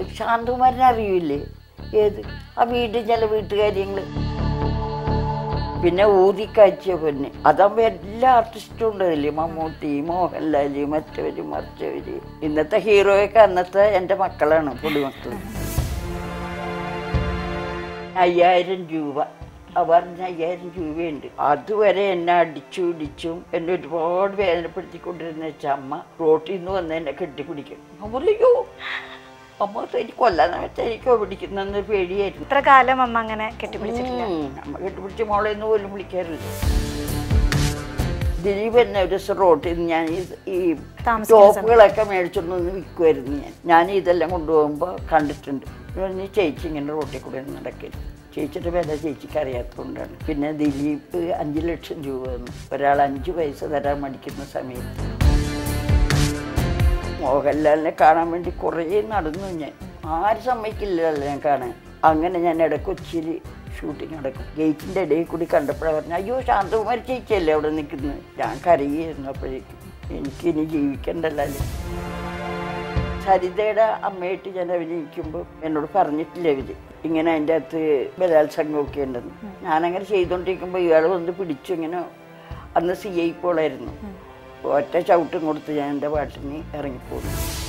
ശാന്തകുമാരനെ അറിയില്ലേ ഏത് ആ വീട്ടിൽ ചില വീട്ടുകാര്യങ്ങൾ പിന്നെ ഊതിക്കാച്ചിയ പൊന്ന് അതാകുമ്പോ എല്ലാ ആർട്ടിസ്റ്റും ഉണ്ടതില്ലേ മമ്മൂട്ടി മോഹൻലാല് മറ്റവര് മറിച്ചവര് ഇന്നത്തെ ഹീറോയൊക്കെ അന്നത്തെ എൻ്റെ മക്കളാണ് പൊടിമക്കൾ അയ്യായിരം രൂപ അവറിന് അയ്യായിരം രൂപയുണ്ട് അതുവരെ എന്നെ അടിച്ചു ഇടിച്ചും എന്നെ ഒരുപാട് വേദനപ്പെടുത്തിക്കൊണ്ടിരുന്ന വെച്ച അമ്മ റോട്ടിൽ നിന്ന് വന്ന് എന്നെ കെട്ടിപ്പിടിക്കും അമ്മയോ അമ്മ എനിക്ക് കൊല്ലാന്ന് വെച്ചാൽ എനിക്കോ പിടിക്കുന്ന പേടിയായിരുന്നു ഇത്ര കാലം അമ്മ അങ്ങനെ കെട്ടിപ്പിടിച്ചിട്ടില്ല ഉം, അമ്മ കെട്ടിപ്പിടിച്ച് മോളെ എന്ന് പോലും വിളിക്കാറില്ല ദിലീപ് എന്നെ ഒരു ദിവസം റോട്ടിൽ നിന്ന് ഞാൻ ഈ- ഈ താമസിക്കുന്ന ടോപ്പുകളൊക്കെ മേടിച്ചോണ്ട് വന്ന് വിൽക്കുമായിരുന്നു ഞാൻ ഞാൻ ഇതെല്ലാം കൊണ്ടുപോകുമ്പോൾ കണ്ടിട്ടുണ്ട് പറഞ്ഞു ചേച്ചി ഇങ്ങനെ റോട്ടിൽ കൂടെ നടക്കരുത് ചേച്ചിയുടെ വില ചേച്ചിക്ക് അറിയാത്തതുകൊണ്ടാണ് പിന്നെ ദിലീപ് അഞ്ച് ലക്ഷം രൂപ തന്നു ഒരാൾ അഞ്ച് പൈസ തരാൻ മടിക്കുന്ന സമയത്ത് മോഹൻലാലിനെ കാണാൻ വേണ്ടി കുറേ നടന്നു ഞാൻ ആരും സമ്മതിക്കില്ലല്ലോ ഞാൻ കാണാൻ അങ്ങനെ ഞാൻ ഇടക്കൊച്ചിയിൽ ഷൂട്ടിങ് നടക്കും ഗേറ്റിൻ്റെ ഇടയിൽ കൂടി കണ്ടപ്പോഴാണ് പറഞ്ഞു അയ്യോ ശാന്തകുമാരി ചേച്ചിയല്ലേ അവിടെ നിൽക്കുന്നത് ഞാൻ കരയുമായിരുന്നു അപ്പോഴേക്കും എനിക്കിനി ജീവിക്കണ്ടല്ലോ സരിതയുടെ അമ്മയായിട്ട് ഞാൻ അഭിനയിക്കുമ്പോൾ എന്നോട് പറഞ്ഞിട്ടില്ല ഇവര് ഇങ്ങനെ അതിൻ്റെ അകത്ത് ബലാത്സംഗമൊക്കെ ഉണ്ടെന്ന് ഞാനങ്ങനെ ചെയ്തുകൊണ്ടിരിക്കുമ്പോൾ ഇയാൾ വന്ന് പിടിച്ചു ഇങ്ങനെ അന്ന് സി ഐ പോളായിരുന്നു ഒറ്റ ചവിട്ടും കൊടുത്ത് ഞാൻ എൻ്റെ പാട്ടിന് ഇറങ്ങിപ്പോന്നു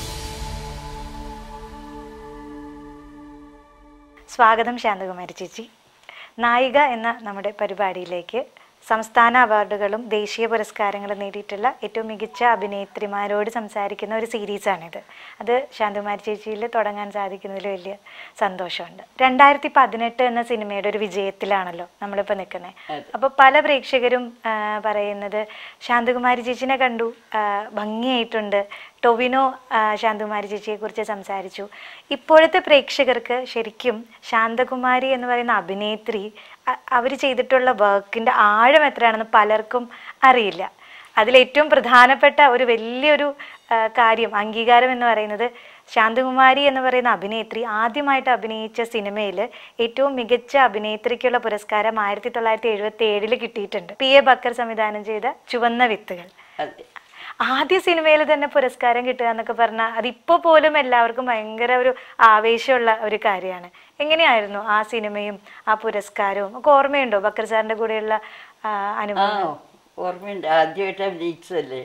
സ്വാഗതം ശാന്തകുമാരി ചേച്ചി നായിക എന്ന നമ്മുടെ പരിപാടിയിലേക്ക് സംസ്ഥാന അവാർഡുകളും ദേശീയ പുരസ്കാരങ്ങളും നേടിയിട്ടുള്ള ഏറ്റവും മികച്ച അഭിനേത്രിമാരോട് സംസാരിക്കുന്ന ഒരു സീരീസാണിത് അത് ശാന്തകുമാരി ചേച്ചിയിൽ തുടങ്ങാൻ സാധിക്കുന്നതിൽ വലിയ സന്തോഷമുണ്ട് രണ്ടായിരത്തി പതിനെട്ട് എന്ന സിനിമയുടെ ഒരു വിജയത്തിലാണല്ലോ നമ്മളിപ്പോൾ നിൽക്കുന്നത് അപ്പോൾ പല പ്രേക്ഷകരും ആ, പറയുന്നത് ശാന്തകുമാരി ചേച്ചിനെ കണ്ടു ആ, ഭംഗിയായിട്ടുണ്ട് ടൊവിനോ ആ, ശാന്തകുമാരി ചേച്ചിയെക്കുറിച്ച് സംസാരിച്ചു ഇപ്പോഴത്തെ പ്രേക്ഷകർക്ക് ശരിക്കും ശാന്തകുമാരി എന്ന് പറയുന്ന അഭിനേത്രി അവർ ചെയ്തിട്ടുള്ള വർക്കിൻ്റെ ആഴം എത്രയാണെന്ന് പലർക്കും അറിയില്ല അതിലേറ്റവും പ്രധാനപ്പെട്ട ഒരു വലിയൊരു ആ, കാര്യം അംഗീകാരം എന്ന് പറയുന്നത് ശാന്തകുമാരി എന്ന് പറയുന്ന അഭിനേത്രി ആദ്യമായിട്ട് അഭിനയിച്ച സിനിമയിൽ ഏറ്റവും മികച്ച അഭിനേത്രിക്കുള്ള പുരസ്കാരം ആയിരത്തി തൊള്ളായിരത്തി എഴുപത്തി ഏഴില് കിട്ടിയിട്ടുണ്ട് പി എ ബക്കർ സംവിധാനം ചെയ്ത ചുവന്ന വിത്തുകൾ അതെ ആദ്യ സിനിമയിൽ തന്നെ പുരസ്കാരം കിട്ടുക എന്നൊക്കെ പറഞ്ഞാൽ അതിപ്പോൾ പോലും എല്ലാവർക്കും ഭയങ്കര ഒരു ആവേശമുള്ള ഒരു കാര്യമാണ് എങ്ങനെയായിരുന്നു ആ സിനിമയും ആ പുരസ്കാരവും ഒക്കെ ഓർമ്മയുണ്ടോ ബക്കർ സാറിന്റെ കൂടെയുള്ള ആ, ആ അനുഭവം ഓർമ്മയുണ്ട് ആദ്യമായിട്ട് അഭിനയിച്ചതല്ലേ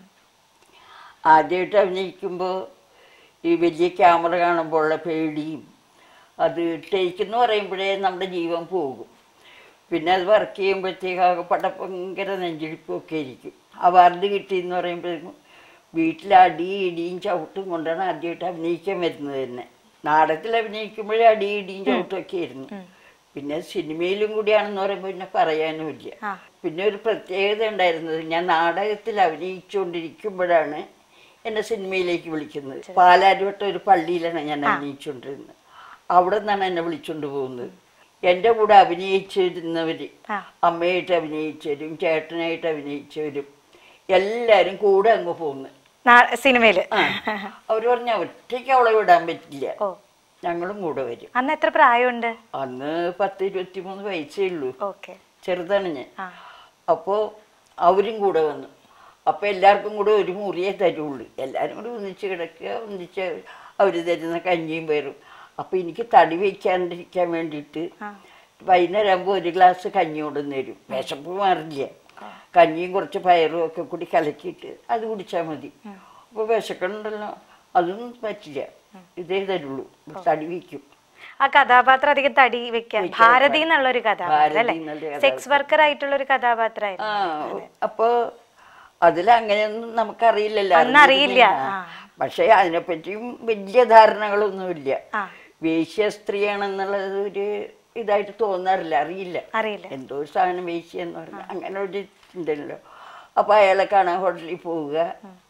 ആദ്യമായിട്ട് അഭിനയിക്കുമ്പോൾ ഈ വലിയ ക്യാമറ കാണുമ്പോൾ ഉള്ള പേടിയും അത് ടേക്ക് എന്ന് പറയുമ്പോഴേ നമ്മുടെ ജീവൻ പോകും പിന്നെ അത് വർക്ക് ചെയ്യുമ്പോഴത്തേക്ക് ആകെ പട ഭയങ്കര നെഞ്ചിടിപ്പൊക്കെ ആയിരിക്കും അവാർഡ് കിട്ടിയെന്ന് പറയുമ്പോഴേക്കും വീട്ടിൽ അടിയും ഇടിയും ചവിട്ടും കൊണ്ടാണ് ആദ്യമായിട്ട് അഭിനയിക്കാൻ വരുന്നത് തന്നെ നാടകത്തിൽ അഭിനയിക്കുമ്പോഴേ അടിയും ഇടിയും ചവിട്ടുമൊക്കെ ആയിരുന്നു പിന്നെ സിനിമയിലും കൂടിയാണെന്ന് പറയുമ്പോൾ പിന്നെ പറയാനുമില്ല ആ. പിന്നെ ഒരു പ്രത്യേകത ഉണ്ടായിരുന്നത് ഞാൻ നാടകത്തിൽ അഭിനയിച്ചുകൊണ്ടിരിക്കുമ്പോഴാണ് എന്നെ സിനിമയിലേക്ക് വിളിക്കുന്നത് പാലാരിവട്ടം ഒരു പള്ളിയിലാണ് ഞാൻ അഭിനയിച്ചുകൊണ്ടിരുന്നത് അവിടെ നിന്നാണ് എന്നെ വിളിച്ചുകൊണ്ട് പോകുന്നത് എൻ്റെ കൂടെ അഭിനയിച്ചിരുന്നവര് ആ. അമ്മയായിട്ട് അഭിനയിച്ചവരും ചേട്ടനായിട്ട് അഭിനയിച്ചവരും എല്ലാവരും കൂടെ അങ്ങ് പോകുന്നു നാ- സിനിമയില് അവർ പറഞ്ഞ ഒറ്റയ്ക്ക് അവളെ വിടാൻ പറ്റില്ല ഓ ഞങ്ങളും കൂടെ വരും അന്ന് എത്ര പ്രായമുണ്ട് അന്ന് പത്ത് ഇരുപത്തി മൂന്ന് വയസ്സേ ഉള്ളൂ ഓക്കെ ചെറുതാണ് ഞാൻ ആ അപ്പോൾ അവരും കൂടെ വന്നു അപ്പോൾ എല്ലാവർക്കും കൂടെ ഒരു മുറിയേ തരുള്ളൂ എല്ലാവരും കൂടെ ഒന്നിച്ച് കിടക്കുക ഒന്നിച്ച് അവർ തരുന്ന കഞ്ഞിയും പയറും അപ്പോൾ എനിക്ക് തടി വയ്ക്കാണ്ടിരിക്കാൻ വേണ്ടിയിട്ട് ആ. വൈകുന്നേരം ആകുമ്പോൾ ഒരു ഗ്ലാസ് കഞ്ഞി കൊണ്ടുവന്ന് തരും വിശപ്പ് മാറില്ല കഞ്ഞിയും കുറച്ച് പയറും ഒക്കെ കൂടി കലക്കിയിട്ട് അത് കുടിച്ചാൽ മതി അപ്പോൾ വിശക്കണുണ്ടല്ലോ അതൊന്നും പറ്റില്ല ഇതേ തരുള്ളൂ തടി വയ്ക്കും ആ കഥാപാത്രം അധികം തടി വെക്കാൻ ഭാരതി എന്നുള്ള ഒരു കഥാപാത്രം ഭാരതി അല്ലെ എന്നുള്ള സെക്സ് വർക്കർ ആയിട്ടുള്ള ഒരു കഥാപാത്രമായിരുന്നു ആ അപ്പോൾ അതിലങ്ങനെയൊന്നും നമുക്കറിയില്ലല്ലോ അന്ന് അറിയില്ല. അറിഞ്ഞിരുന്നില്ല. പക്ഷേ അതിനെപ്പറ്റിയും വലിയ ധാരണകളൊന്നുമില്ല ആ വേശ്യ സ്ത്രീയാണെന്നുള്ളത് ഒരു ഇതായിട്ട് തോന്നാറില്ല അറിയില്ല അറിയില്ല എന്തോ ഒരു സാധനം വേശ്യ എന്ന് പറഞ്ഞാൽ അങ്ങനെ ഒരു ഉണ്ടല്ലോ അപ്പോൾ അയാളെ കാണാൻ ഹോട്ടലിൽ പോവുക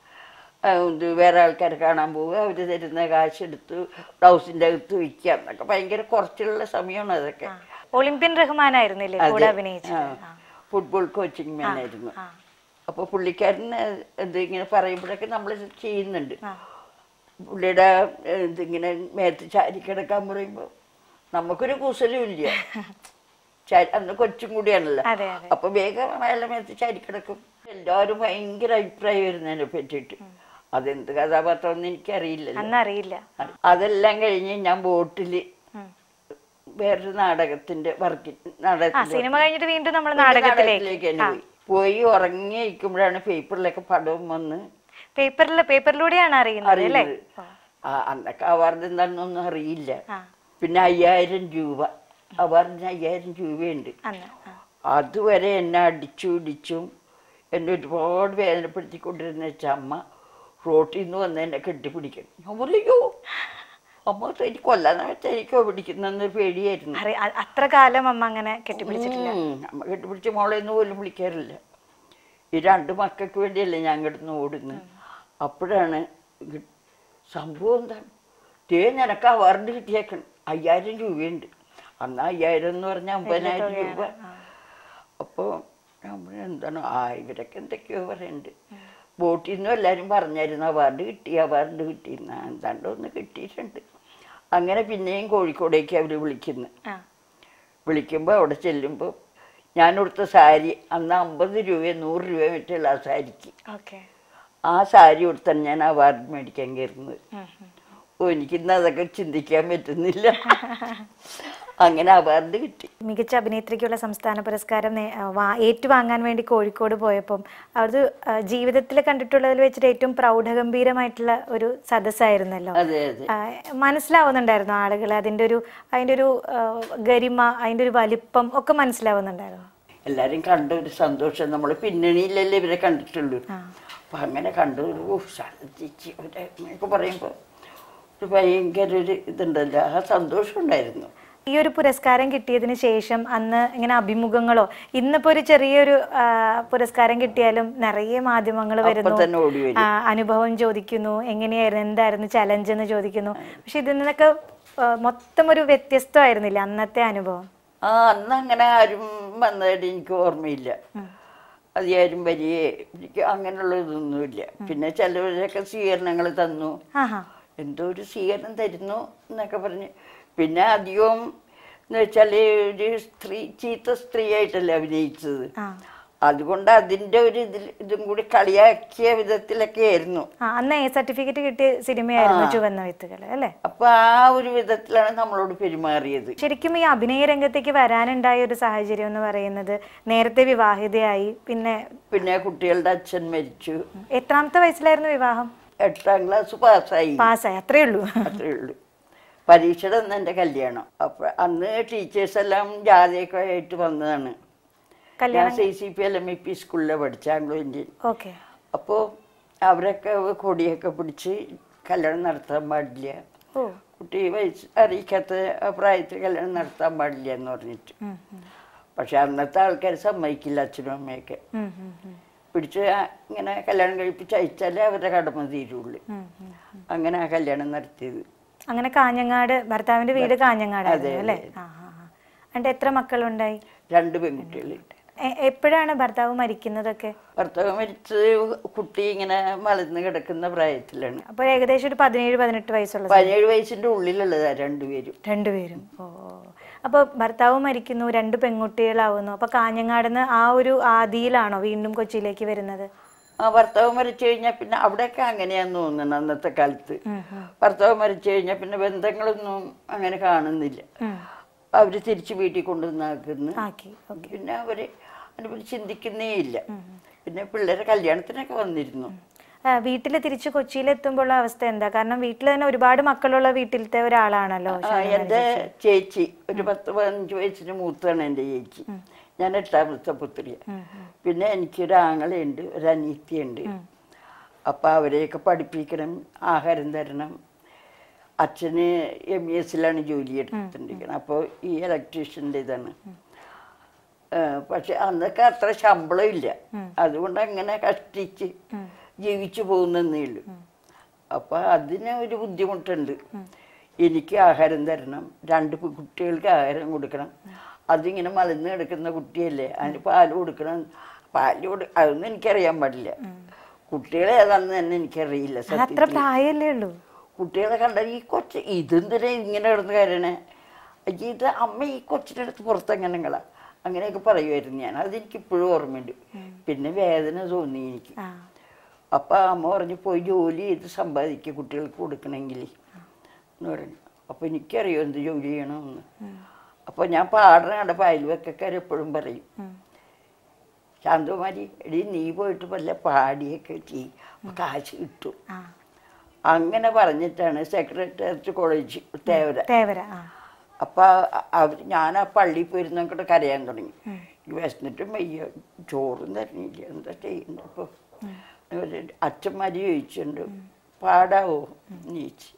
ആ, ഇത് വേറെ ആൾക്കാരെ കാണാൻ പോവുക അവർ തരുന്ന കാശെടുത്ത് ബ്ലൗസിൻ്റെ അകത്ത് വയ്ക്കുക എന്നൊക്കെ ഭയങ്കര കുറച്ചുള്ള സമയമാണ് അതൊക്കെ ഒളിമ്പ്യൻ റഹ്മാനായിരുന്നില്ലേ കൂടെ അതെ. അഭിനയിച്ചത് ആ. ഫുട്ബോൾ കോച്ചിങ് മാനായിരുന്നു ആ. അപ്പോൾ പുള്ളിക്കാരൻ ഇത് ഇങ്ങനെ പറയുമ്പോഴൊക്കെ നമ്മൾ ചെയ്യുന്നുണ്ട് ആ. പുള്ളിയുടെ ഏഹ്, ഇതിങ്ങനെ മേത്ത് ചാരി കിടക്കാൻ പറയുമ്പോൾ നമുക്കൊരു കുസലും ഇല്ല ചാരി- അന്ന് കൊച്ചും കൂടിയാണല്ലോ അതെ അതെ അപ്പൊ വേഗം അയാളുടെ മേത്ത് ചാരി കിടക്കും എല്ലാവരും ഭയങ്കര അഭിപ്രായമായിരുന്നു അതിനെ പറ്റിയിട്ട് അതെന്ത് കഥാപാത്രം ഒന്നും എനിക്കറിയില്ലല്ലോ അന്നറിയില്ല അതെല്ലാം കഴിഞ്ഞ് ഞാൻ ബോട്ടിൽ ഉം. വേറൊരു നാടകത്തിന്റെ വർക്ക് ആ നാടകത്തിൽ സിനിമ കഴിഞ്ഞിട്ട് വീണ്ടും നമ്മൾ നാടകത്തിലേക്ക് നാടകത്തിലേക്ക് തന്നെ പോയി പോയി ഉറങ്ങി ഇരിക്കുമ്പോഴാണ് പേപ്പറിലൊക്കെ പടവും വന്ന് പേപ്പറിൽ പേപ്പറിലൂടെയാണ് അറിയുന്നത് അല്ലേ അറിയുന്നത് ആ അന്നൊക്കെ അവാർഡ് എന്താണെന്നൊന്നും അറിയില്ല ആ പിന്നെ അയ്യായിരം രൂപ അവാർഡിന് അയ്യായിരം രൂപയുണ്ട് അന്ന് ആ. അതുവരെ എന്നെ അടിച്ചു ഇടിച്ചും എന്നെ ഒരുപാട് വേദനപ്പെടുത്തിക്കൊണ്ടിരുന്ന വെച്ച അമ്മ റോട്ടിൽ നിന്ന് വന്ന് എന്നെ കെട്ടിപ്പിടിക്കണം ഞാൻ പറയോ അമ്മ എനിക്ക് കൊല്ലാന്ന് വെച്ചാൽ എനിക്കോ പിടിക്കുന്നൊരു പേടിയായിരുന്നു അറി- അ- അത്ര കാലം അമ്മ അങ്ങനെ കെട്ടിപ്പിടിച്ചിട്ടില്ല ഉം, അമ്മ കെട്ടിപ്പിടിച്ച് മോളെന്ന് പോലും വിളിക്കാറില്ല ഈ രണ്ട് മക്കൾക്ക് വേണ്ടിയല്ലേ ഞാൻ കിടന്ന് ഓടുന്നത് അപ്പോഴാണ് ഗി- സംഭവം എന്താണ് തേ നിനക്ക് അവാർഡ് കിട്ടിയേക്കണം അയ്യായിരം രൂപയുണ്ട് അന്ന് അയ്യായിരം എന്ന് പറഞ്ഞാൽ അമ്പതിനായിരം രൂപ അപ്പോൾ നമ്മൾ എന്താണ് ആ ഇവരൊക്കെ എന്തൊക്കെയോ പറയുന്നുണ്ട് ബോട്ടിൽ നിന്നും എല്ലാവരും പറഞ്ഞായിരുന്നു അവാർഡ് കിട്ടി അവാർഡ് കിട്ടി എന്നാ എന്താണ്ട് ഒന്ന് കിട്ടിയിട്ടുണ്ട് അങ്ങനെ പിന്നെയും കോഴിക്കോടേക്ക് അവർ വിളിക്കുന്നു ആ വിളിക്കുമ്പോൾ അവിടെ ചെല്ലുമ്പോൾ ഞാൻ കൊടുത്ത സാരി അന്ന് അമ്പത് രൂപ നൂറ് രൂപ മറ്റുള്ള ആ സാരിക്ക് ഓക്കെ ആ സാരി കൊടുത്താണ് ഞാൻ അവാർഡ് മേടിക്കാൻ കയറുന്നത് ഓ എനിക്കിന്ന് അതൊക്കെ ചിന്തിക്കാൻ പറ്റുന്നില്ല അങ്ങനെ അവാർഡ് കിട്ടി മികച്ച അഭിനേത്രിക്കുള്ള സംസ്ഥാന പുരസ്കാരം നേ- ആ, വാ- ഏറ്റുവാങ്ങാൻ വേണ്ടി കോഴിക്കോട് പോയപ്പം അത് ജീവിതത്തിൽ കണ്ടിട്ടുള്ളതിൽ വെച്ചിട്ട് ഏറ്റവും പ്രൗഢഗംഭീരമായിട്ടുള്ള ഒരു സദസ്സായിരുന്നല്ലോ അതെ അതെ ആ, മനസ്സിലാവുന്നുണ്ടായിരുന്നു ആളുകൾ അതിൻ്റെ ഒരു അതിൻ്റെ ഒരു ആ, ഗരിമ അതിൻ്റെ ഒരു വലിപ്പം ഒക്കെ മനസ്സിലാവുന്നുണ്ടായിരുന്നു എല്ലാവരും കണ്ട ഒരു സന്തോഷം നമ്മൾ പിന്നണിയിലല്ലേ ഇവരെ കണ്ടിട്ടുള്ളൂ ആ. അപ്പം അങ്ങനെ കണ്ടു ഓ ഛർദ്ദിച്ച് അവരെ അങ്ങനെയൊക്കെ പറയുമ്പോൾ ഒരു ഭയങ്കര ഒരു ഇതുണ്ടല്ലോ ആ സന്തോഷം ഉണ്ടായിരുന്നു ഈ ഒരു പുരസ്കാരം കിട്ടിയതിന് ശേഷം അന്ന് ഇങ്ങനെ അഭിമുഖങ്ങളോ ഇന്നിപ്പോ ഒരു ചെറിയൊരു ആ, പുരസ്കാരം കിട്ടിയാലും നിറയെ മാധ്യമങ്ങൾ വരുന്നു തന്നെ ഓടി വരും. ആ, അനുഭവം ചോദിക്കുന്നു എങ്ങനെയായിരുന്നു എന്തായിരുന്നു ചലഞ്ച് എന്ന് ചോദിക്കുന്നു പക്ഷെ ഇതിൽ നിന്നൊക്കെ ആ, മൊത്തം ഒരു വ്യത്യസ്തമായിരുന്നില്ല അന്നത്തെ അനുഭവം ആ അന്ന് അങ്ങനെ ആരും വന്നതായിട്ട് എനിക്ക് ഓർമ്മയില്ല അതിയാരും വലിയ എനിക്ക് അങ്ങനെയുള്ള ഇതൊന്നുമില്ല പിന്നെ ചിലവരൊക്കെ സ്വീകരണങ്ങൾ തന്നു ആഹാ എന്തോ ഒരു സ്വീകരണം തരുന്നു എന്നൊക്കെ പറഞ്ഞ് പിന്നെ അധികവും എന്ന് വെച്ചാൽ ഒരു സ്ത്രീ ചീത്ത സ്ത്രീ ആയിട്ടല്ലേ അഭിനയിച്ചത് ആ അതുകൊണ്ട് അതിൻ്റെ ഒരു ഇതിൽ ഇതും കൂടി കളിയാക്കിയ വിധത്തിലൊക്കെ ആയിരുന്നു ആ അന്ന് എ സർട്ടിഫിക്കറ്റ് കിട്ടിയ സിനിമയായിരുന്നു ചുവന്ന വിത്തുകൾ അല്ലേ അപ്പൊ ആ ഒരു വിധത്തിലാണ് നമ്മളോട് പെരുമാറിയത് ശരിക്കും ഈ അഭിനയ രംഗത്തേക്ക് വരാനുണ്ടായ ഒരു സാഹചര്യം എന്ന് പറയുന്നത് നേരത്തെ വിവാഹിതയായി പിന്നെ പിന്നെ കുട്ടികളുടെ അച്ഛൻ മരിച്ചു എത്രാമത്തെ വയസ്സിലായിരുന്നു വിവാഹം എട്ടാം ക്ലാസ് പാസ്സായി പാസ്സായി അത്രേ ഉള്ളൂ അത്രേ ഉള്ളൂ പരീക്ഷയുടെ അന്ന് എൻ്റെ കല്യാണം അപ്പൊ അന്ന് ടീച്ചേഴ്സ് എല്ലാം ജാതിയൊക്കെ ആയിട്ട് വന്നതാണ് ഞാൻ കല്യാണം C C P L M E P സ്കൂളിലാണ് പഠിച്ച ആംഗ്ലോ ഇന്ത്യൻ ഓക്കെ അപ്പോൾ അവരൊക്കെ കൊടിയൊക്കെ പിടിച്ച് കല്യാണം നടത്താൻ പാടില്ല ഓ കുട്ടി വയസ്സ് അറിയിക്കാത്ത ആ പ്രായത്തിൽ കല്യാണം നടത്താൻ പാടില്ല എന്ന് പറഞ്ഞിട്ട് ഉം, ഉം, പക്ഷെ അന്നത്തെ ആൾക്കാർ സമ്മതിക്കില്ല അച്ഛനും അമ്മയൊക്കെ ഉം, ഉം, ഉം, പിടിച്ച് ആ- ഇങ്ങനെ കല്യാണം കഴിപ്പിച്ച് അയച്ചാലേ അവരുടെ കടമ തീരുള്ളൂ ഉം, ഉം. അങ്ങനെ ആ കല്യാണം നടത്തിയത് അങ്ങനെ കാഞ്ഞങ്ങാട് ഭർത്താവിന്റെ വീട് കാഞ്ഞങ്ങാടായിരുന്നു അല്ലേ ആ ആ ആ. എന്നിട്ട് എത്ര മക്കളുണ്ടായി രണ്ട് പെൺകുട്ടികൾ എ- എപ്പോഴാണ് ഭർത്താവ് മരിക്കുന്നതൊക്കെ ഭർത്താവ് മരിച്ചത് കുട്ടി ഇങ്ങനെ മലന്ന് കിടക്കുന്ന പ്രായത്തിലാണ് അപ്പോൾ ഏകദേശം ഒരു പതിനേഴ് പതിനെട്ട് വയസ്സുള്ള സമയം. പതിനേഴ് വയസ്സിന്റെ ഉള്ളിലുള്ളതാ രണ്ടുപേരും രണ്ടുപേരും ഓ അപ്പോൾ ഭർത്താവ് മരിക്കുന്നു രണ്ട് പെൺകുട്ടികളാവുന്നു അപ്പോൾ കാഞ്ഞങ്ങാടുന്ന് ആ ഒരു ആദിയിലാണോ വീണ്ടും കൊച്ചിയിലേക്ക് വരുന്നത് ആ ഭർത്താവ് മരിച്ചു കഴിഞ്ഞാൽ പിന്നെ അവിടെയൊക്കെ അങ്ങനെയാന്ന് തോന്നുന്നു അന്നത്തെ കാലത്ത് ഉം, ഉം, ഭർത്താവ് മരിച്ചു കഴിഞ്ഞാൽ പിന്നെ ബന്ധങ്ങളൊന്നും അങ്ങനെ കാണുന്നില്ല ഉം. അവര് തിരിച്ച് വീട്ടിൽ കൊണ്ടുവന്നാക്കുന്നു ആക്കി ഓക്കെ പിന്നെ അവര് അതിനെപ്പറ്റി ചിന്തിക്കുന്നേ ഇല്ല പിന്നെ പിള്ളേരെ കല്യാണത്തിനൊക്കെ വന്നിരുന്നു വീട്ടിൽ തിരിച്ച് കൊച്ചിയിലെത്തുമ്പോഴുള്ള അവസ്ഥ എന്താ കാരണം വീട്ടിൽ തന്നെ ഒരുപാട് മക്കളുള്ള വീട്ടിലത്തെ ഒരാളാണല്ലോ ആ, എൻ്റെ ചേച്ചി ഒരു പത്ത് പതിനഞ്ച് വയസ്സിന് മൂത്താണ് എൻ്റെ ചേച്ചി ഞാൻ എട്ടാമത്തെ പുത്രിയ പിന്നെ എനിക്കൊരു ആങ്ങളയുണ്ട് ഒരു അനീത്തിയുണ്ട് അപ്പം അവരെയൊക്കെ പഠിപ്പിക്കണം ആഹാരം തരണം അച്ഛന് എം ഇ എസിലാണ് ജോലി എടുത്തിട്ടിരിക്കുന്നത് അപ്പോൾ ഈ ഇലക്ട്രീഷ്യൻ്റെ ഇതാണ് ആ, പക്ഷെ അന്നൊക്കെ അത്ര ശമ്പളം ഇല്ല അതുകൊണ്ട് അങ്ങനെ കഷ്ടിച്ച് ജീവിച്ചു പോകുന്നേ ഉള്ളൂ അപ്പം അതിന് ഒരു ബുദ്ധിമുട്ടുണ്ട് എനിക്ക് ആഹാരം തരണം രണ്ട് കു- കുട്ടികൾക്ക് ആഹാരം കൊടുക്കണം അതിങ്ങനെ മലന്ന് കിടക്കുന്ന കുട്ടിയല്ലേ അതിന് പാല് കൊടുക്കണം പാല് കൊടു അതൊന്നും എനിക്കറിയാൻ പാടില്ല കുട്ടികളെ ഏതാണെന്ന് തന്നെ എനിക്കറിയില്ല അത്ര സത്യത്തിൽ പ്രായമല്ലേ ഉള്ളൂ കുട്ടികളെ കണ്ടാൽ ഈ കൊച്ച് ഇതെന്തിനാ ഇങ്ങനെ കിടന്ന് കയറണേ അയ്യ, ഇത് അമ്മ ഈ കൊച്ചിൻ്റെ അടുത്ത് പുറത്തെങ്ങനെങ്ങളാ അങ്ങനെയൊക്കെ പറയുമായിരുന്നു ഞാൻ അതെനിക്ക് ഇപ്പോഴും ഓർമ്മയുണ്ട് പിന്നെ വേദന തോന്നി എനിക്ക് ആ അപ്പം അമ്മ പറഞ്ഞു പോയി ജോലി ചെയ്ത് സമ്പാദിക്കുക കുട്ടികൾക്ക് കൊടുക്കണമെങ്കിൽ എന്ന് പറഞ്ഞു അപ്പോൾ എനിക്കറിയോ എന്ത് ജോലി ചെയ്യണമെന്ന് അപ്പോൾ ഞാൻ പാടുന്ന കണ്ടപ്പോൾ അയൽവക്കക്കാർ എപ്പോഴും പറയും ഉം. ശാന്തകുമാരി എടി നീ പോയിട്ട് വല്ല പാടിയൊക്കെ ചെയ്യും അപ്പോൾ കാശ് കിട്ടും ആ അങ്ങനെ പറഞ്ഞിട്ടാണ് സെക്രട്ടേറിയറ്റ് കോളേജ് തേവര തേവര ആ അപ്പം അവർ ഞാൻ ആ പള്ളിയിൽ പോയിരുന്നോട്ട് കരയാൻ തുടങ്ങി വിശന്നിട്ടും വയ്യ ചോറും തരണില്ല എന്താ ചെയ്യുന്നത് അപ്പോൾ അച്ഛന്മാര് ചോദിച്ചിട്ടുണ്ട് പാടാവോ എന്ന് ചോദിച്ചു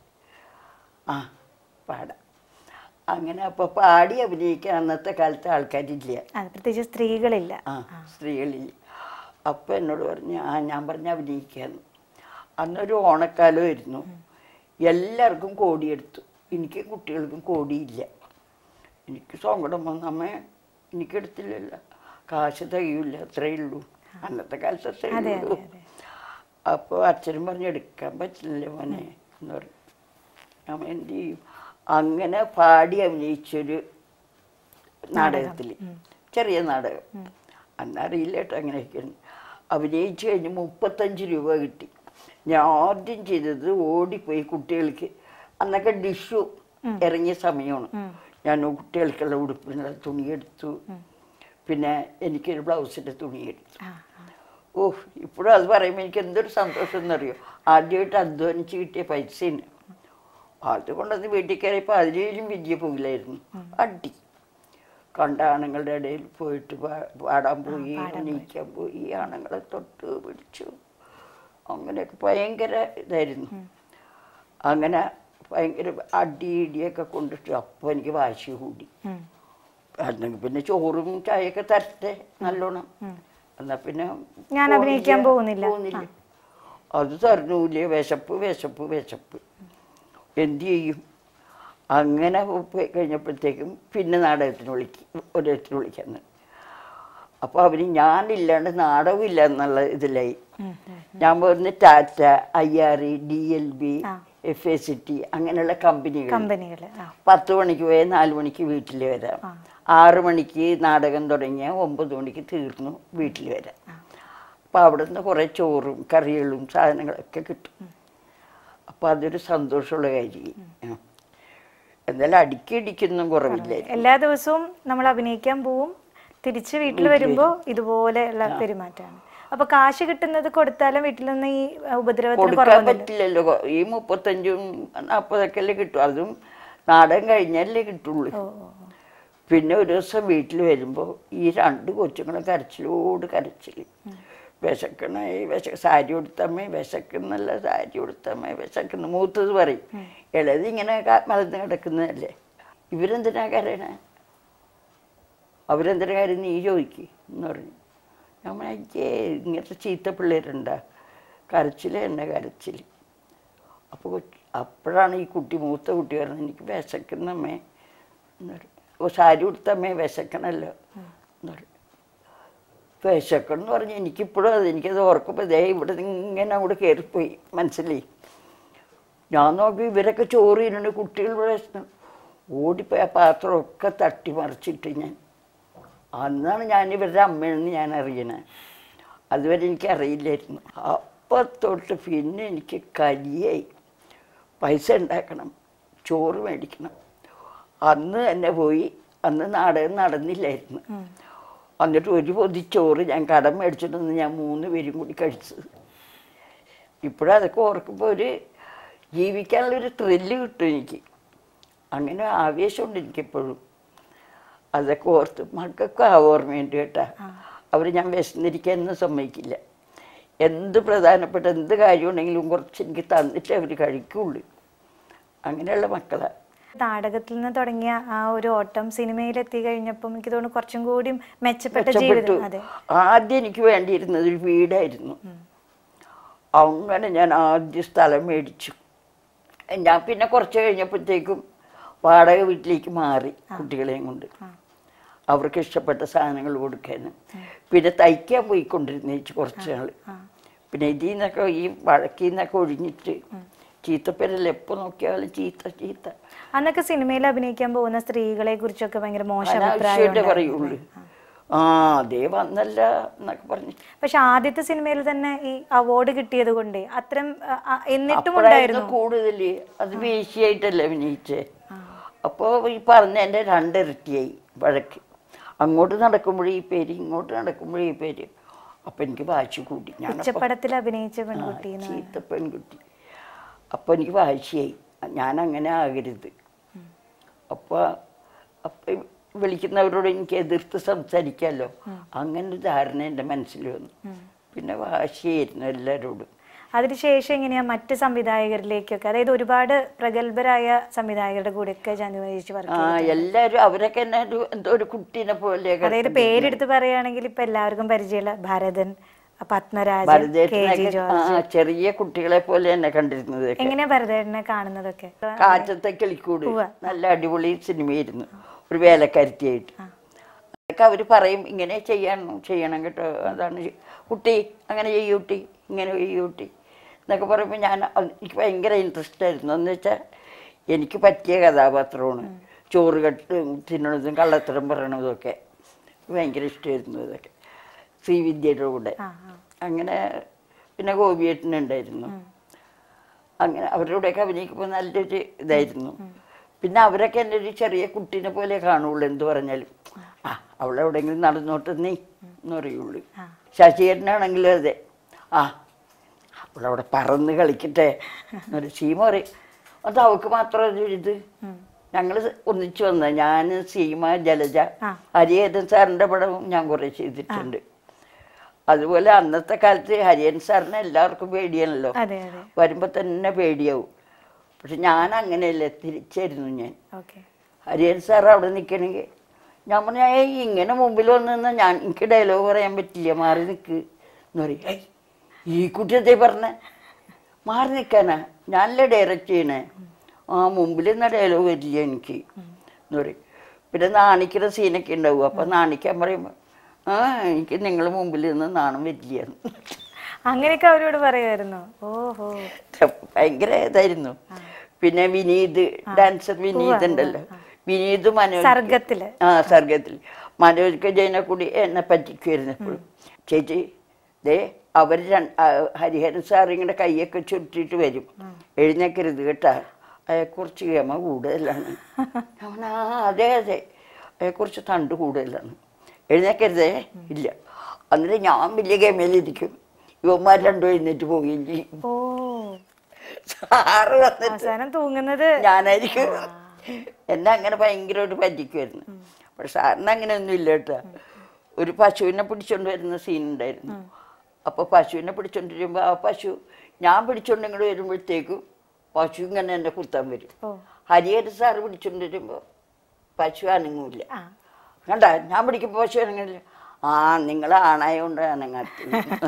ആ പാടാം അങ്ങനെ അപ്പോൾ പാടി അഭിനയിക്കാൻ അന്നത്തെ കാലത്ത് ആൾക്കാരില്ല അത് പ്രത്യേകിച്ച് സ്ത്രീകളില്ല ആ സ്ത്രീകളില്ല അപ്പം എന്നോട് പറഞ്ഞു ആ ഞാൻ പറഞ്ഞ അഭിനയിക്കാന്ന് അന്നൊരു ഓണക്കാലമായിരുന്നു എല്ലാവർക്കും കോടിയെടുത്തു എനിക്ക് കുട്ടികൾക്കും കോടിയില്ല എനിക്ക് സങ്കടം വന്നു അമ്മ എനിക്കെടുത്തില്ലല്ലോ കാശ് തികയില്ല അത്രയേ ഉള്ളൂ അന്നത്തെ കാലത്ത് അത്രയേ അതെ, ഉള്ളൂ അതെ, അതെ. അപ്പോൾ അച്ഛനും പറഞ്ഞു എടുക്കാൻ പറ്റില്ല മോനെ എന്ന് പറഞ്ഞു അമ്മ എന്ത് ചെയ്യും അങ്ങനെ പാടി അഭിനയിച്ചൊരു നാടകത്തിൽ ചെറിയ നാടകം അന്നറിയില്ല കേട്ടോ അങ്ങനെയൊക്കെയാണ് അഭിനയിച്ച് കഴിഞ്ഞ് മുപ്പത്തഞ്ച് രൂപ കിട്ടി ഞാൻ ആദ്യം ചെയ്തത് ഓടിപ്പോയി കുട്ടികൾക്ക് അന്നൊക്കെ ഡിഷു ഇറങ്ങിയ സമയമാണ് ഞാൻ കുട്ടികൾക്കുള്ള ഉടുപ്പിനുള്ള തുണിയെടുത്തു പിന്നെ എനിക്കൊരു ബ്ലൗസിൻ്റെ തുണിയെടുത്തു ആ ഓ ഇപ്പോഴും അത് പറയുമ്പോൾ എനിക്ക് എന്തൊരു സന്തോഷം എന്നറിയോ ആദ്യമായിട്ട് അധ്വാനിച്ച് കിട്ടിയ പൈസയാണ് അതുകൊണ്ടത് വീട്ടിൽ കയറിയപ്പോൾ അതിലും വലിയ പുകിലായിരുന്നു അടി കണ്ട ആണുങ്ങളുടെ ഇടയിൽ പോയിട്ട് പാ- പാടാൻ പോയി എണീക്കാൻ പോയി ആണുങ്ങളെ തൊട്ട് പിടിച്ചു അങ്ങനെയൊക്കെ ഭയങ്കര ഇതായിരുന്നു അങ്ങനെ ഭയങ്കര അടി ഇടിയൊക്കെ കൊണ്ടിട്ട് അപ്പോൾ എനിക്ക് വാശി കൂടി ഉം. അല്ലെങ്കിൽ പിന്നെ ചോറും ചായയൊക്കെ തരട്ടെ നല്ലോണം എന്നാ പിന്നെ ഞാൻ അഭിനയിക്കാൻ പോണില്ല, പോകുന്നില്ല. അത് തരണൂല്ലേ വിശപ്പ് വിശപ്പ് വിശപ്പ് എന്ത് ചെയ്യും അങ്ങനെ പോയി കഴിഞ്ഞപ്പോഴത്തേക്കും പിന്നെ നാടകത്തിന് വിളിക്കും ഓരോരുത്തർ വിളിക്കാൻ അപ്പോൾ അവന് ഞാനില്ലാണ്ട് നാടകമില്ല എന്നുള്ള ഇതിലായി ഉം, ഉം. ഞാൻ പറഞ്ഞ Tata I R E D L B ആ. എഫ് എ സി ടി അങ്ങനെയുള്ള കമ്പനികൾ കമ്പനികൾ ആ പത്ത് മണിക്ക് പോയാൽ നാല് മണിക്ക് വീട്ടിൽ വരാം ആ. ആറ് മണിക്ക് നാടകം തുടങ്ങിയാൽ ഒമ്പത് മണിക്ക് തീർന്നു വീട്ടിൽ വരാം അപ്പോൾ അവിടെ നിന്ന് കുറേ ചോറും കറികളും സാധനങ്ങളൊക്കെ കിട്ടും അപ്പോൾ അതൊരു സന്തോഷമുള്ള കാര്യം എന്നാലും അടിക്കടിക്കൊന്നും കുറവില്ലായിരുന്നു എല്ലാ ദിവസവും നമ്മൾ അഭിനയിക്കാൻ പോവും തിരിച്ച് വീട്ടിൽ വരുമ്പോ ഇതുപോലെയുള്ള പെരുമാറ്റമാണ് അപ്പൊ കാശ് കിട്ടുന്നത് കൊടുത്താലും വീട്ടിൽ നിന്ന് ഈ ഉപദ്രവത്തിന് കൊടുക്കാൻ കുറവൊന്നുമില്ല പറ്റില്ലല്ലോ കൊ- ഈ മുപ്പത്തഞ്ചും നാൽപ്പതൊക്കെ അല്ലേ കിട്ടും അതും നാടകം കഴിഞ്ഞാലേ കിട്ടുള്ളൂ ഓ ഓ, ഓ. പിന്നെ ഒരു ദിവസം വീട്ടിൽ വരുമ്പോൾ ഈ രണ്ട് കൊച്ചുങ്ങളും കരച്ചിലോട് കരച്ചിൽ വിശക്കണേ വിശ സാരി ഉടുത്തമ്മേ വിശക്കുന്നല്ല സാരി ഉടുത്തമ്മേ വിശക്കുന്നു മൂത്തത് പറയും ഇളയത് ഇങ്ങനെ ക- മലന്ന് കിടക്കുന്നതല്ലേ ഇവരെന്തിനാ കരയണേ അവരെന്തിനാ കാര്യം നീ ചോദിക്ക് എന്ന് പറഞ്ഞു ഞാൻ പറഞ്ഞു, അയ്യേ ഇങ്ങനത്തെ ചീത്ത പിള്ളേരുണ്ടാ കരച്ചിൽ എന്നെ കരച്ചിൽ അപ്പോൾ അപ്പോഴാണ് ഈ കുട്ടി മൂത്ത കുട്ടി പറഞ്ഞത് എനിക്ക് വിശക്കുന്നമ്മേ എന്ന് പറഞ്ഞു ഓ സാരി ഉടുത്തമ്മേ വിശക്കണല്ലോ എന്ന് പറഞ്ഞു വിശക്കണം എന്ന് പറഞ്ഞ് എനിക്കിപ്പോഴും അത് എനിക്കത് ഓർക്കുമ്പോൾ ദേ ഇവിടെ നിന്ന് ഇങ്ങനെ അങ്ങോട്ട് കയറിപ്പോയി മനസ്സിലായി ഞാൻ നോക്കി ഇവരൊക്കെ ചോറ് ചെയ്യുന്നുണ്ട് കുട്ടികൾ വിശന്നു ഓടിപ്പോയി ആ പാത്രമൊക്കെ തട്ടി മറിച്ചിട്ട് ഞാൻ അന്നാണ് ഞാൻ ഇവരുടെ അമ്മയെന്ന് ഞാൻ അറിയണേ അതുവരെ എനിക്ക് അറിയില്ലായിരുന്നു അപ്പം തൊട്ട് പിന്നെ എനിക്ക് കലിയായി പൈസ ഉണ്ടാക്കണം ചോറ് മേടിക്കണം അന്ന് തന്നെ പോയി അന്ന് നാടകം നടന്നില്ലായിരുന്നു എന്നിട്ട് ഒരു പൊതി ചോറ് ഞാൻ കടം മേടിച്ചിട്ടൊന്ന് ഞാൻ മൂന്ന് പേരും കൂടി കഴിച്ചത് ഇപ്പോഴും അതൊക്കെ ഓർക്കുമ്പോൾ ഒരു ജീവിക്കാനുള്ളൊരു ത്രില്ല് കിട്ടും എനിക്ക് അങ്ങനെ ആവേശമുണ്ട് എനിക്കെപ്പോഴും അതൊക്കെ ഓർത്ത് മക്കൾക്കും ആ ഓർമ്മയുണ്ട് കേട്ടാ അവർ ഞാൻ വിശന്നിരിക്കാനൊന്നും സമ്മതിക്കില്ല എന്ത് പ്രധാനപ്പെട്ട എന്ത് കാര്യമുണ്ടെങ്കിലും കുറച്ച് എനിക്ക് തന്നിട്ട് അവർ കഴിക്കുള്ളൂ അങ്ങനെയുള്ള മക്കളാണ് നാടകത്തിൽ നിന്ന് തുടങ്ങിയ ആ ഒരു ഓട്ടം സിനിമയിലെത്തി കഴിഞ്ഞപ്പം എനിക്ക് തോന്നുന്നു കുറച്ചും കൂടി മെച്ചപ്പെട്ട മെച്ചപ്പെട്ടു ജീവിതം അതെ ആദ്യം എനിക്ക് വേണ്ടിയിരുന്നത് ഒരു വീടായിരുന്നു അങ്ങനെ ഞാൻ ആദ്യം സ്ഥലം മേടിച്ചു ഞാൻ പിന്നെ കുറച്ച് കഴിഞ്ഞപ്പോഴത്തേക്കും വാടക വീട്ടിലേക്ക് മാറി കുട്ടികളെയും കൊണ്ട് അവർക്ക് ഇഷ്ടപ്പെട്ട സാധനങ്ങൾ കൊടുക്കാൻ പിന്നെ തയ്ക്കാൻ പോയിക്കൊണ്ടിരുന്നേച്ച് കുറച്ച് നാൾ പിന്നെ ഇതിൽ നിന്നൊക്കെ ഈ വഴക്കിൽ നിന്നൊക്കെ ഒഴിഞ്ഞിട്ട് ചീത്തപ്പേരല്ല എപ്പോൾ നോക്കിയാലും ചീത്ത ചീത്ത അന്നൊക്കെ സിനിമയിൽ അഭിനയിക്കാൻ പോകുന്ന സ്ത്രീകളെ കുറിച്ചൊക്കെ ഭയങ്കര മോശം അനാവശ്യമായിട്ടേ അഭിപ്രായം പറയുള്ളൂ ആ അതേ വന്നല്ല എന്നൊക്കെ പറഞ്ഞു പക്ഷെ ആദ്യത്തെ സിനിമയിൽ തന്നെ ഈ അവാർഡ് കിട്ടിയത് കൊണ്ട് അത്രയും ആ, ആ, എന്നിട്ടും അപ്പോഴായിരുന്നു ഉണ്ടായിരുന്നു കൂടുതൽ അത് വീശിയായിട്ടല്ലേ അഭിനയിച്ചേ അപ്പോൾ ഈ പറഞ്ഞതിൻ്റെ രണ്ടിരട്ടിയായി വഴക്ക് അങ്ങോട്ട് നടക്കുമ്പോഴേ ഈ പേര് ഇങ്ങോട്ട് നടക്കുമ്പോഴേ ഈ പേര് അപ്പം എനിക്ക് വാശി കൂട്ടി ഞാൻ ഉച്ചപ്പടത്തിൽ അഭിനയിച്ച പെൺകുട്ടി എന്ന് ചീത്ത പെൺകുട്ടി അപ്പോൾ എനിക്ക് വാശിയായി ഞാൻ അങ്ങനെ ആകരുത് അപ്പോൾ അപ്പം വിളിക്കുന്നവരോട് എനിക്ക് എതിർത്ത് സംസാരിക്കാമല്ലോ അങ്ങനെ ഒരു ധാരണ എൻ്റെ മനസ്സിൽ വന്നു പിന്നെ വാശിയായിരുന്നു എല്ലാവരോടും അതിനുശേഷം എങ്ങനെയാ മറ്റ് സംവിധായകരിലേക്കൊക്കെ അതായത് ഒരുപാട് പ്രഗത്ഭരായ സംവിധായകരുടെ കൂടെയൊക്കെ ചന്ദ്രമേശി വർക്ക് ആ എല്ലാവരും അവരൊക്കെ എന്നെ ഒരു എന്തോ ഒരു കുട്ടീനെ പോലെയൊക്കെ അതായത് പേരെടുത്ത് പറയുകയാണെങ്കിൽ ഇപ്പൊ എല്ലാവർക്കും പരിചയമുള്ള ഭരതൻ പത്മരാജൻ കെ ജി ഭരതേട്ടനൊക്കെ ജോർജ് ആ ചെറിയ കുട്ടികളെ പോലെ എന്നെ കണ്ടിരുന്നത് എങ്ങനെയാ ഭരതേട്ടനെ കാണുന്നതൊക്കെ കാറ്റത്തെ കിളിക്കൂട് നല്ല അടിപൊളി സിനിമയായിരുന്നു ഒരു വേലക്കാരത്തിയായിട്ട് അതൊക്കെ അവർ പറയും ഇങ്ങനെ ചെയ്യണം ചെയ്യണം കേട്ടോ അതാണ് ശ- കുട്ടി അങ്ങനെ ചെയ്യൂ കുട്ടി ഇങ്ങനെ ചെയ്യൂ കുട്ടി എന്നൊക്കെ പറയുമ്പോൾ ഞാൻ അത് എനിക്ക് ഭയങ്കര ഇൻട്രസ്റ്റ് ആയിരുന്നു എന്ന് വെച്ചാൽ എനിക്ക് പറ്റിയ കഥാപാത്രമാണ് ചോറ് കെട്ട് തിന്നണതും കള്ളത്തരം പറയണതും ഒക്കെ ഭയങ്കര ഇഷ്ടമായിരുന്നു ഇതൊക്കെ ശ്രീവിദ്യയുടെ കൂടെ ആ ആ അങ്ങനെ പിന്നെ ഗോപിയേട്ടനുണ്ടായിരുന്നു അങ്ങനെ അവരുടെ കൂടെയൊക്കെ അഭിനയിക്കുമ്പോൾ നല്ലൊരു ഇതായിരുന്നു പിന്നെ അവരൊക്കെ എൻ്റെ ഒരു ചെറിയ കുട്ടീനെ പോലെ കാണുള്ളൂ എന്ത് പറഞ്ഞാലും ആ അവളെവിടെയെങ്കിലും നടന്നോട്ട് നീ എന്ന് പറയുള്ളൂ ശശിയേട്ടനാണെങ്കിലും അതെ ആ അവളവിടെ പറന്ന് കളിക്കട്ടെ എന്നൊരു സീമ പറയും അത് അവൾക്ക് മാത്രം ഒരു ഇത് ഞങ്ങൾ ഒന്നിച്ചു വന്ന ഞാൻ സീമ ജലജ ആ. ഹരിയേതൻ സാറിൻ്റെ പടവും ഞാൻ കുറേ ചെയ്തിട്ടുണ്ട് അതുപോലെ അന്നത്തെ കാലത്ത് ഹരിയൻ സാറിനെ എല്ലാവർക്കും പേടിയാണല്ലോ അതെ അതെ വരുമ്പോൾ തന്നെ പേടിയാവും പക്ഷെ ഞാൻ അങ്ങനെയല്ല തിരിച്ചായിരുന്നു ഞാൻ ഓക്കെ ഹരിയൻ സാർ അവിടെ നിൽക്കണമെങ്കിൽ ഞാൻ പറഞ്ഞ ഏയ് ഇങ്ങനെ മുമ്പിൽ വന്ന് നിന്നാൽ ഞാൻ എനിക്ക് ഡയലോഗ് പറയാൻ പറ്റില്ല മാറി നിൽക്ക് എന്ന് പറയും ഏയ് ഈ കുട്ടിയത്തെ പറഞ്ഞ മാറി നിൽക്കാനാ ഞാനല്ലേ ഡയറക്റ്റ് ചെയ്യണേ ആ മുമ്പിൽ നിന്ന ഡയലോഗ് വരില്ല എനിക്ക് എന്ന് പറയും പിന്നെ നാണിക്കുന്ന സീനൊക്കെ ഉണ്ടാവും അപ്പം നാണിക്കാൻ പറയുമ്പോൾ ആ എനിക്ക് നിങ്ങൾ മുമ്പിൽ നിന്ന് നാണം വരില്ല എന്ന്. അങ്ങനെയൊക്കെ അവരോട് പറയുമായിരുന്നു ഓഹോ ഭയങ്കര ഇതായിരുന്നു പിന്നെ വിനീത് ഡാൻസർ വിനീത് ഉണ്ടല്ലോ വിനീത് മനോജ് സർഗത്തില് ആ സർഗത്തിൽ മനോജ് ജയനെ കൂടി എന്നെ പറ്റിക്കുമായിരുന്നു എപ്പോഴും ചേച്ചി ദേ അവർ ഹരിഹരൻ സാർ ഇങ്ങനെ കൈയൊക്കെ ചുരുട്ടിയിട്ട് വരും എഴുന്നേക്കരുത് കേട്ടാ അയെക്കുറിച്ച് ഗമ കൂടുതലാണ് അവൻ ആ അതെ അതെ അയെക്കുറിച്ച് തണ്ട് കൂടുതലാണ് എഴുന്നേക്കരുതേ ഇല്ല എന്നിട്ട് ഞാൻ വലിയ ഗമയിലിരിക്കും ഇവന്മാർ രണ്ടും എഴുന്നേറ്റ് പോവുകയും ചെയ്യും ഓ സാറ് വന്നിട്ട് അവസാനം തൂങ്ങുന്നത് ഞാനായിരിക്കും എന്നെ അങ്ങനെ ഭയങ്കരമായിട്ട് പറ്റിക്കുമായിരുന്നു പക്ഷെ സാറിന് അങ്ങനെ ഒന്നും ഇല്ല കേട്ടോ ഒരു പശുവിനെ പിടിച്ചോണ്ട് വരുന്ന സീൻ ഉണ്ടായിരുന്നു അപ്പൊ പശുവിനെ പിടിച്ചോണ്ട് വരുമ്പോ ആ പശു ഞാൻ പിടിച്ചോണ്ട് ഇങ്ങോട്ട് വരുമ്പോഴത്തേക്കും പശു ഇങ്ങനെ എന്നെ കുത്താൻ വരും ഓ ഹരിഹര സാറ് പിടിച്ചോണ്ട് വരുമ്പോ പശു അനങ്ങൂല ആ കണ്ട ഞാൻ പിടിക്കുമ്പോ പശു അനങ്ങില്ല ആ നിങ്ങൾ ആണായോണ്ട് അനങ്ങാത്ത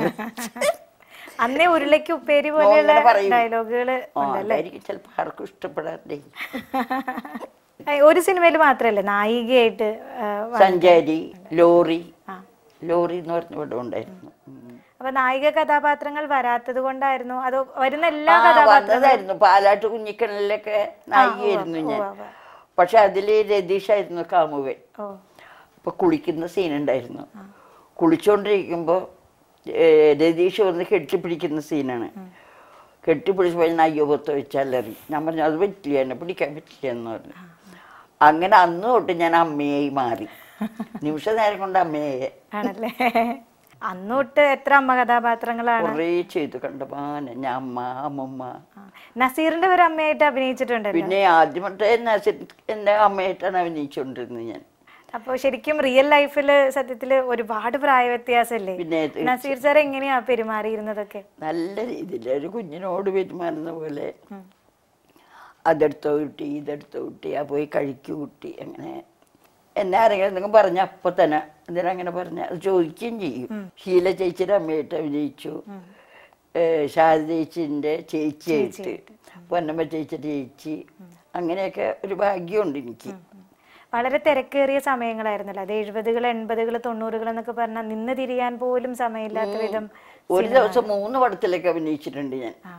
അന്നേ ഉരുളയ്ക്ക് ഉപ്പേരി പോലെയുള്ള അങ്ങനെ പറയും. ഡയലോഗുകൾ ആ അതായിരിക്കും ചിലപ്പോൾ ആർക്കും ഇഷ്ടപ്പെടാതെ ഒരു സിനിമയിൽ മാത്രല്ലേ നായികയായിട്ട് ആ, വ- സഞ്ചാരി ലോറി ആ. ലോറി എന്ന് പറഞ്ഞ ഇവിടെ ഉണ്ടായിരുന്നു ഉം. അപ്പൊ നായിക കഥാപാത്രങ്ങൾ വരാത്തത് കൊണ്ടായിരുന്നു അതോ വരുന്ന എല്ലാ ആ, കഥാപാത്രങ്ങളും വന്നതായിരുന്നു പാലാട്ട് കുഞ്ഞിക്കണലിലൊക്കെ നായികയായിരുന്നു ഞാൻ ഉവ്വ് ഉവ്വ്. പക്ഷെ അതില് രതീഷായിരുന്നു കാമുവൻ ഓ അപ്പൊ കുളിക്കുന്ന സീൻ ഉണ്ടായിരുന്നു കുളിച്ചോണ്ടിരിക്കുമ്പോൾ രതീഷ് വന്ന് കെട്ടിപ്പിടിക്കുന്ന സീനാണ് കെട്ടിപ്പിടിച്ചപ്പോൾ ഞാൻ അയ്യോ പൊത്ത് വെച്ചാലറി ഞാൻ പറഞ്ഞു അത് പറ്റില്ല എന്നെ പിടിക്കാൻ പറ്റില്ല എന്ന് പറഞ്ഞു അങ്ങനെ അന്ന് തൊട്ട് ഞാൻ അമ്മയായി മാറി നിമിഷ നേരം കൊണ്ട് അമ്മയായി ആണല്ലേ അന്ന് തൊട്ട് എത്ര അമ്മ കഥാപാത്രങ്ങളാണ് കുറേ ചെയ്തു കണ്ടമാന ഞാൻ അമ്മ അമ്മമ്മ ആ. നസീറിന്റെ ഒരു അമ്മയായിട്ട് അഭിനയിച്ചിട്ടുണ്ടല്ലോ പിന്നെ ആദ്യമായിട്ട് നസീർ എൻ്റെ അമ്മയായിട്ടാണ് അഭിനയിച്ചുകൊണ്ടിരുന്നത് ഞാൻ അപ്പൊ ശരിക്കും റിയൽ ലൈഫില് സത്യത്തില് ഒരുപാട് പ്രായ വ്യത്യാസമല്ലേ പിന്നെ ഇത് നസീർ സാർ എങ്ങനെയാ പെരുമാറിയിരുന്നതൊക്കെ നല്ല രീതിയിൽ ഒരു കുഞ്ഞിനോട് പെരുമാറുന്ന പോലെ അതെടുത്തോ കുട്ടി ഇതെടുത്തോ കുട്ടി ആ പോയി കഴിക്കൂ കുട്ടി അങ്ങനെ എന്നെ ആരെങ്കിലും എന്തെങ്കിലും പറഞ്ഞ അപ്പൊ തന്നെ എന്തിനങ്ങനെ പറഞ്ഞ അത് ചോദിക്കുകയും ചെയ്യും ഷീല ചേച്ചിയുടെ അമ്മയായിട്ട് അഭിനയിച്ചു ഏഹ് ശാരദ ചേച്ചിൻ്റെ ചേച്ചിയായിട്ട് പൊന്നമ്മ ചേച്ചിയുടെ ചേച്ചി അങ്ങനെയൊക്കെ ഒരു ഭാഗ്യമുണ്ട് എനിക്ക് വളരെ തിരക്കേറിയ സമയങ്ങളായിരുന്നല്ലോ അത് എഴുപതുകൾ എൺപതുകൾ തൊണ്ണൂറുകൾ എന്നൊക്കെ പറഞ്ഞാൽ നിന്ന് തിരിയാൻ പോലും സമയമില്ലാത്ത വിധം ഒരു ദിവസം മൂന്ന് പടത്തിലൊക്കെ അഭിനയിച്ചിട്ടുണ്ട് ഞാൻ ആ.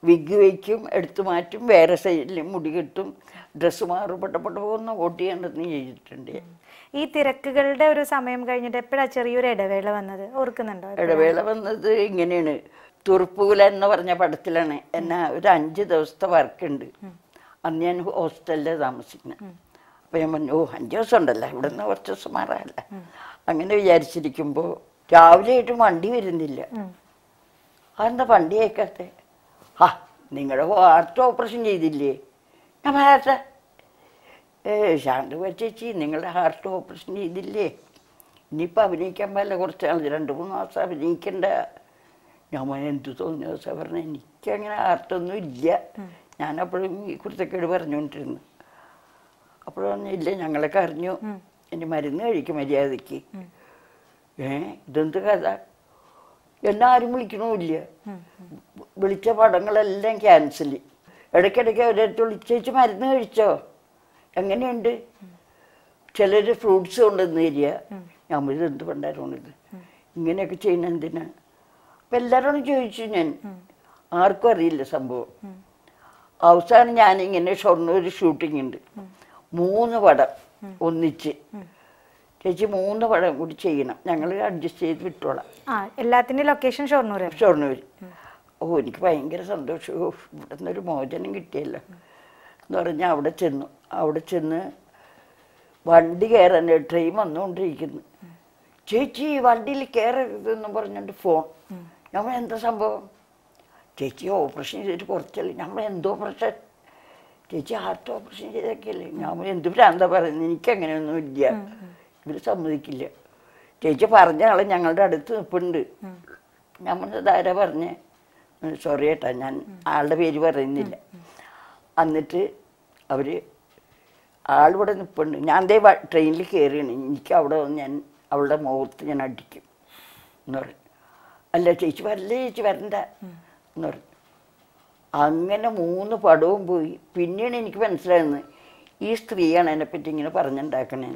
വിഗ് വയ്ക്കും എടുത്തു മാറ്റും വേറെ സൈഡിൽ മുടി കെട്ടും ഡ്രസ്സ് മാറും പെട്ടപ്പെട്ട പോകുന്ന വോട്ട് ചെയ്യേണ്ടതെന്ന് ചെയ്തിട്ടുണ്ട് ഈ തിരക്കുകളുടെ ഒരു സമയം കഴിഞ്ഞിട്ട് എപ്പോഴാ ചെറിയൊരു ഇടവേള വന്നത് ഓർക്കുന്നുണ്ടോ ഇടവേള വന്നത് ഇങ്ങനെയാണ് തുറുപ്പുകുല എന്ന് പറഞ്ഞ പടത്തിലാണ് എന്നെ ഒരു അഞ്ച് ദിവസത്തെ വർക്കുണ്ട് അന്ന് ഞാൻ ഹോസ്റ്റലിൽ താമസിക്കുന്നത് അപ്പം ഞാൻ പറഞ്ഞു ഓ അഞ്ച് ദിവസം ഉണ്ടല്ലോ ഇവിടെ നിന്ന് കുറച്ച് ദിവസം മാറാമല്ല അങ്ങനെ വിചാരിച്ചിരിക്കുമ്പോൾ രാവിലെ ആയിട്ടും വണ്ടി വരുന്നില്ല അതെന്താ വണ്ടി അയക്കാത്തെ ആ നിങ്ങളുടെ ഹാർട്ട് ഓപ്പറേഷൻ ചെയ്തില്ലേ ഞാൻ പറയാത്ത ഏ ശാന്ത ചേച്ചി നിങ്ങളുടെ ഹാർട്ട് ഓപ്പറേഷൻ ചെയ്തില്ലേ ഇനിയിപ്പോൾ അഭിനയിക്കാൻ പാടില്ല കുറച്ച് നാൾ രണ്ട് മൂന്ന് മാസം അഭിനയിക്കണ്ട ഞാൻ മോനെ എന്ത് തോന്നിയ ദിവസം പറഞ്ഞ എനിക്കങ്ങനെ ഹാർട്ടൊന്നും ഇല്ല ഞാനപ്പോഴും ഈ കുരുത്തക്കേട് പറഞ്ഞുകൊണ്ടിരുന്നു അപ്പോൾ പറഞ്ഞു ഇല്ല ഞങ്ങളൊക്കെ അറിഞ്ഞു ഇനി മരുന്ന് കഴിക്കും മര്യാദയ്ക്ക് ഏ ഇതെന്ത് കഥ എന്നെ ആരും വിളിക്കണമില്ല വിളിച്ച പടങ്ങളെല്ലാം ക്യാൻസൽ ഇടയ്ക്കിടയ്ക്ക് അവരടുത്ത് വിളിച്ചേച്ച് മരുന്ന് കഴിച്ചോ എങ്ങനെയുണ്ട് ചിലർ ഫ്രൂട്ട്സ് കൊണ്ടുവന്ന് തരിക ഞാൻ ഇത് എന്ത് പണ്ടാരമാണിത് ഇങ്ങനെയൊക്കെ ചെയ്യുന്ന എന്തിനാ അപ്പം എല്ലാവരോടും ചോദിച്ചു ഞാൻ ആർക്കും അറിയില്ല സംഭവം അവസാനം ഞാനിങ്ങനെ ഷൊർണ്ണൂർ ഷൂട്ടിംഗ് ഉണ്ട് മൂന്ന് പടം ഒന്നിച്ച് ചേച്ചി മൂന്ന് പടം കൂടി ചെയ്യണം ഞങ്ങൾ അഡ്ജസ്റ്റ് ചെയ്ത് വിട്ടോളാം ആ എല്ലാത്തിന്റെയും ലൊക്കേഷൻ ഷൊർണൂർ ഷൊർണ്ണൂർ ഓ എനിക്ക് ഭയങ്കര സന്തോഷം ഓ ഇവിടെ നിന്നൊരു മോചനം കിട്ടിയല്ലോ എന്ന് പറഞ്ഞാൽ അവിടെ ചെന്നു അവിടെ ചെന്ന് വണ്ടി കയറാൻ ട്രെയിൻ വന്നുകൊണ്ടിരിക്കുന്നു ചേച്ചി വണ്ടിയിൽ കയറരുതെന്ന് പറഞ്ഞിട്ട് ഫോൺ നമ്മൾ എന്താ സംഭവം ചേച്ചി ഓപ്പറേഷൻ ചെയ്തിട്ട് കുറച്ചല്ലേ നമ്മൾ എന്തോ ഓപ്പറേഷൻ ചേച്ചി ഹാർട്ട് ഓപ്പറേഷൻ ചെയ്തൊക്കെയല്ലേ ഞാൻ എന്ത് ഭ്രാന്താ പറയുന്നത് എനിക്കങ്ങനെയൊന്നും ഇല്ല ഇവർ സമ്മതിക്കില്ല ചേച്ചി പറഞ്ഞ ആളെ ഞങ്ങളുടെ അടുത്ത് നിൽപ്പുണ്ട് നമ്മൾ ഇതാരാ പറഞ്ഞേ സോറി ഏട്ടാ ഞാൻ ആളുടെ പേര് പറയുന്നില്ല എന്നിട്ട് അവർ ആളിവിടെ നിൽപ്പുണ്ട് ഞാൻ ദേ ട്രെയിനിൽ കയറിയാണ് എനിക്ക് അവിടെ വന്ന് ഞാൻ അവളുടെ മുഖത്ത് ഞാൻ അടിക്കും എന്ന് പറയും അല്ല ചേച്ചി വരല്ലേ ചേച്ചി വരണ്ട എന്ന് പറയും അങ്ങനെ മൂന്ന് പടവും പോയി പിന്നെയാണ് എനിക്ക് മനസ്സിലാകുന്നത് ഈ സ്ത്രീയാണ് എന്നെപ്പറ്റി ഇങ്ങനെ പറഞ്ഞുണ്ടാക്കണേ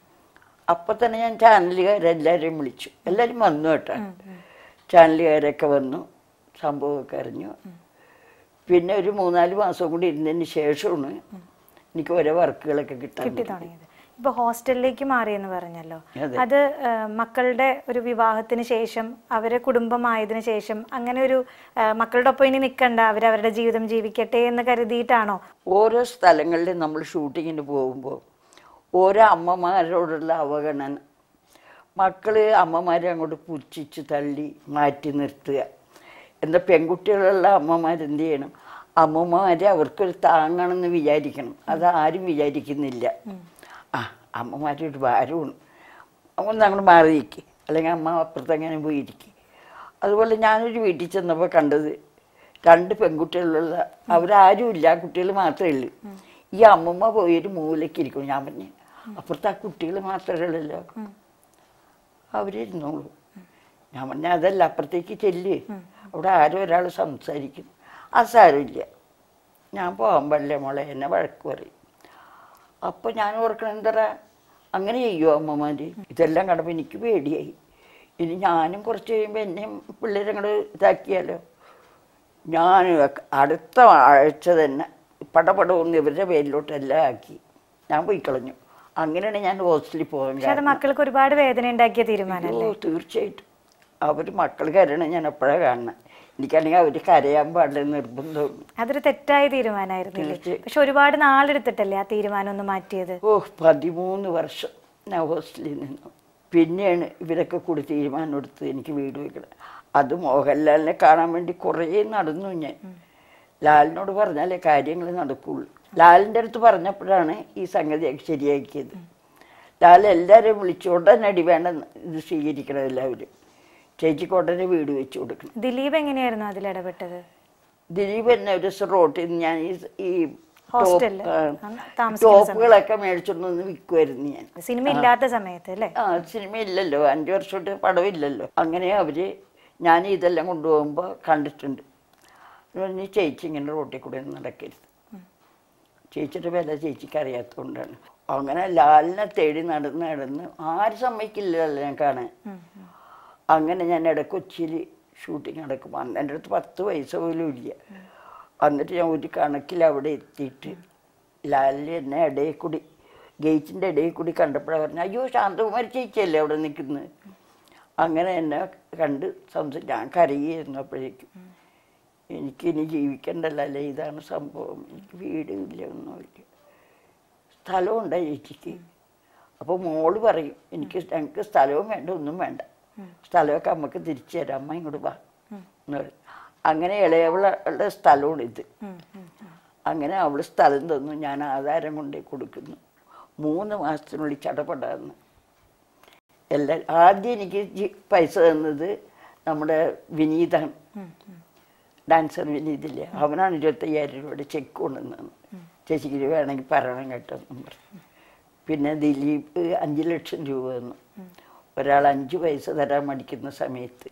അപ്പം തന്നെ ഞാൻ ചാനലുകാരെല്ലാവരെയും വിളിച്ചു എല്ലാവരും വന്നു കേട്ടോ ചാനലുകാരൊക്കെ വന്നു സംഭവമൊക്കെ അറിഞ്ഞു പിന്നെ ഒരു മൂന്നാല് മാസം കൂടി ഇരുന്നതിന് ശേഷമാണ് എനിക്ക് ഓരോ വർക്കുകളൊക്കെ കിട്ടാൻ കിട്ടി തുടങ്ങിയത് ഇപ്പൊ ഹോസ്റ്റലിലേക്ക് മാറിയെന്ന് പറഞ്ഞല്ലോ അതെ. അത് ആ, മക്കളുടെ ഒരു വിവാഹത്തിന് ശേഷം അവരെ കുടുംബമായതിനു ശേഷം അങ്ങനെ ഒരു ആ, മക്കളുടെ ഒപ്പം ഇനി നിൽക്കണ്ട അവരവരുടെ ജീവിതം ജീവിക്കട്ടെ എന്ന് കരുതിയിട്ടാണോ ഓരോ സ്ഥലങ്ങളിൽ നമ്മൾ ഷൂട്ടിങ്ങിന് പോകുമ്പോൾ ഓരോ അമ്മമാരോടുള്ള അവഗണന മക്കൾ അമ്മമാരെ അങ്ങോട്ട് പുച്ഛിച്ച് തള്ളി മാറ്റി നിർത്തുക എന്നാൽ പെൺകുട്ടികളുള്ള അമ്മമാരെന്ത് ചെയ്യണം അമ്മമാരെ അവർക്കൊരു താങ്ങണമെന്ന് വിചാരിക്കണം അത് ആരും വിചാരിക്കുന്നില്ല ആ അമ്മമാരൊരു ഭാരമാണ് ഒന്ന് അങ്ങോട്ട് മാറി നിൽക്കുക അല്ലെങ്കിൽ അമ്മ അപ്പുറത്തെങ്ങനെ പോയിരിക്കുക അതുപോലെ ഞാനൊരു വീട്ടിൽ ചെന്നപ്പോൾ കണ്ടത് രണ്ട് പെൺകുട്ടികളുള്ള അവരാരും ഇല്ല ആ കുട്ടികൾ മാത്രമേ ഉള്ളൂ ഈ അമ്മമ്മ പോയൊരു മൂലയ്ക്ക് ഇരിക്കും ഞാൻ പറഞ്ഞു അപ്പുറത്ത് ആ കുട്ടികൾ മാത്രമേ ഉള്ളല്ലോ അവരിരുന്നോളൂ ഞാൻ പറഞ്ഞ അതല്ല അപ്പുറത്തേക്ക് ചെല്ല് അവിടെ ആരോ ഒരാൾ സംസാരിക്കും അത് സാരമില്ല ഞാൻ പോകാൻ പാടില്ല മോളെ എന്നെ വഴക്ക് പറയും അപ്പോൾ ഞാൻ ഓർക്കണം എന്താ അങ്ങനെ ചെയ്യുമോ അമ്മമാർ ഇതെല്ലാം കണ്ടപ്പോൾ എനിക്ക് പേടിയായി ഇനി ഞാനും കുറച്ച് കഴിയുമ്പോൾ എന്നെയും പിള്ളേരെ അങ്ങോട്ട് ഇതാക്കിയാലോ ഞാൻ അടുത്ത ആഴ്ച തന്നെ പടപടമൊന്ന് ഇവരുടെ പേരിലോട്ടെല്ലാം ആക്കി ഞാൻ പോയി കളഞ്ഞു അങ്ങനെയാണ് ഞാൻ ഹോസ്റ്റലിൽ പോകാൻ പക്ഷെ അത് കാരണം. മക്കൾക്ക് ഒരുപാട് വേദന ഉണ്ടാക്കിയ തീരുമാനം അയ്യോ തീർച്ചയായിട്ടും അവർ മക്കൾ കരയണം ഞാൻ എപ്പോഴാണ് കാണുന്നത് എനിക്കാണെങ്കിൽ അവർ കരയാൻ പാടില്ല നിർബന്ധമുണ്ട് അതൊരു തെറ്റായ തീരുമാനമായിരുന്നില്ലേ തീർച്ചയായും. പക്ഷെ ഒരുപാട് നാളെടുത്തിട്ടല്ലേ ആ തീരുമാനം ഒന്ന് മാറ്റിയത് ഓ പതിമൂന്ന് വർഷം ഞാൻ ഹോസ്റ്റലിൽ നിന്നു പിന്നെയാണ് ഇവരൊക്കെ കൂടി തീരുമാനം എടുത്ത് എനിക്ക് വീട് വെക്കണം അത് മോഹൻലാലിനെ കാണാൻ വേണ്ടി കുറേ നടന്നു ഞാൻ ലാലിനോട് പറഞ്ഞാലേ കാര്യങ്ങൾ നടക്കുള്ളൂ ലാലിൻ്റെ അടുത്ത് പറഞ്ഞപ്പോഴാണ് ഈ സംഗതിയൊക്കെ ശരിയാക്കിയത് ലാൽ എല്ലാവരെയും വിളിച്ചു ഉടനടി വേണ്ട ഇത് സ്വീകരിക്കണം എല്ലാവരും ചേച്ചിക്ക് ഉടനെ വീട് വെച്ച് കൊടുക്കണം ദിലീപ് എങ്ങനെയായിരുന്നു അതിൽ ഇടപെട്ടത് ദിലീപ് എന്നെ ഒരു ദിവസം റോട്ടിൽ നിന്ന് ഞാൻ ഈ- ഈ ഹോസ്റ്റലില് ടോപ്പ്- ആ, അന്ന് താമസിക്കുന്ന ടോപ്പുകളൊക്കെ മേടിച്ചോണ്ട് വന്ന് വിൽക്കുമായിരുന്നു ഞാൻ സിനിമ ഇല്ലാത്ത സമയത്ത് അല്ലേ ആ സിനിമ ഇല്ലല്ലോ അഞ്ച് വർഷമായിട്ട് പടമില്ലല്ലോ അങ്ങനെ അവർ ഞാൻ ഇതെല്ലാം കൊണ്ടുപോകുമ്പോൾ കണ്ടിട്ടുണ്ട് എന്ന് പറഞ്ഞ് ചേച്ചി ഇങ്ങനെ റോട്ടിൽ കൂടെ ഒന്നും നടക്കരുത് ചേച്ചിയുടെ വില ചേച്ചിക്ക് അറിയാത്തതുകൊണ്ടാണ് അങ്ങനെ ലാലിനെ തേടി നടന്ന് നടന്ന് ആരും സമ്മതിക്കില്ലല്ലോ ഞാൻ കാണാൻ അങ്ങനെ ഞാൻ ഇട കൊച്ചിയിൽ ഷൂട്ടിങ് നടക്കുമ്പോൾ അന്ന് എൻ്റെ അടുത്ത് പത്ത് പൈസ പോലും ഇല്ല എന്നിട്ട് ഞാൻ ഒരു കണക്കിൽ അവിടെ എത്തിയിട്ട് ലാലിൽ എന്നെ ഇടയിൽ കൂടി ഗേറ്റിൻ്റെ ഇടയിൽ കൂടി കണ്ടപ്പോഴാണ് പറഞ്ഞു അയ്യോ ശാന്തകുമാരി ചേച്ചിയല്ലേ അവിടെ നിൽക്കുന്നത് അങ്ങനെ എന്നെ കണ്ട് സംസാരിച്ച് ഞാൻ കരയായിരുന്നു അപ്പോഴേക്കും എനിക്കിനി ജീവിക്കണ്ടല്ലോ അല്ലേ ഇതാണ് സംഭവം എനിക്ക് വീടില്ല ഒന്നുമില്ല സ്ഥലമുണ്ട് ചേച്ചിക്ക് അപ്പോൾ മോള് പറയും എനിക്ക് ഞങ്ങൾക്ക് സ്ഥലവും വേണ്ട ഒന്നും വേണ്ട സ്ഥലമൊക്കെ അമ്മക്ക് തിരിച്ചു തരാം അമ്മ ഇങ്ങോട്ട് വാ എന്ന് പറയും അങ്ങനെ ഇളയവളുടെ സ്ഥലമാണ് ഇത് അങ്ങനെ അവൾ സ്ഥലം തന്നു ഞാൻ ആധാരം കൊണ്ടേ കൊടുക്കുന്നു മൂന്ന് മാസത്തിനുള്ളിൽ ചടപടാന്ന് എല്ലാ ആദ്യം എനിക്ക് ജി- പൈസ തന്നത് നമ്മുടെ വിനീതാണ് ഡാൻസർ വിനീതില്ലേ അവനാണ് ഇരുപത്തയ്യായിരം രൂപയുടെ ചെക്ക് കൊണ്ടുവന്നത് ചേച്ചിക്ക് ഇത് വേണമെങ്കിൽ പറയണം കേട്ടോ എന്നും പറഞ്ഞു പിന്നെ ദിലീപ് അഞ്ച് ലക്ഷം രൂപ തന്നു ഒരാൾ അഞ്ച് പൈസ തരാൻ മടിക്കുന്ന സമയത്ത്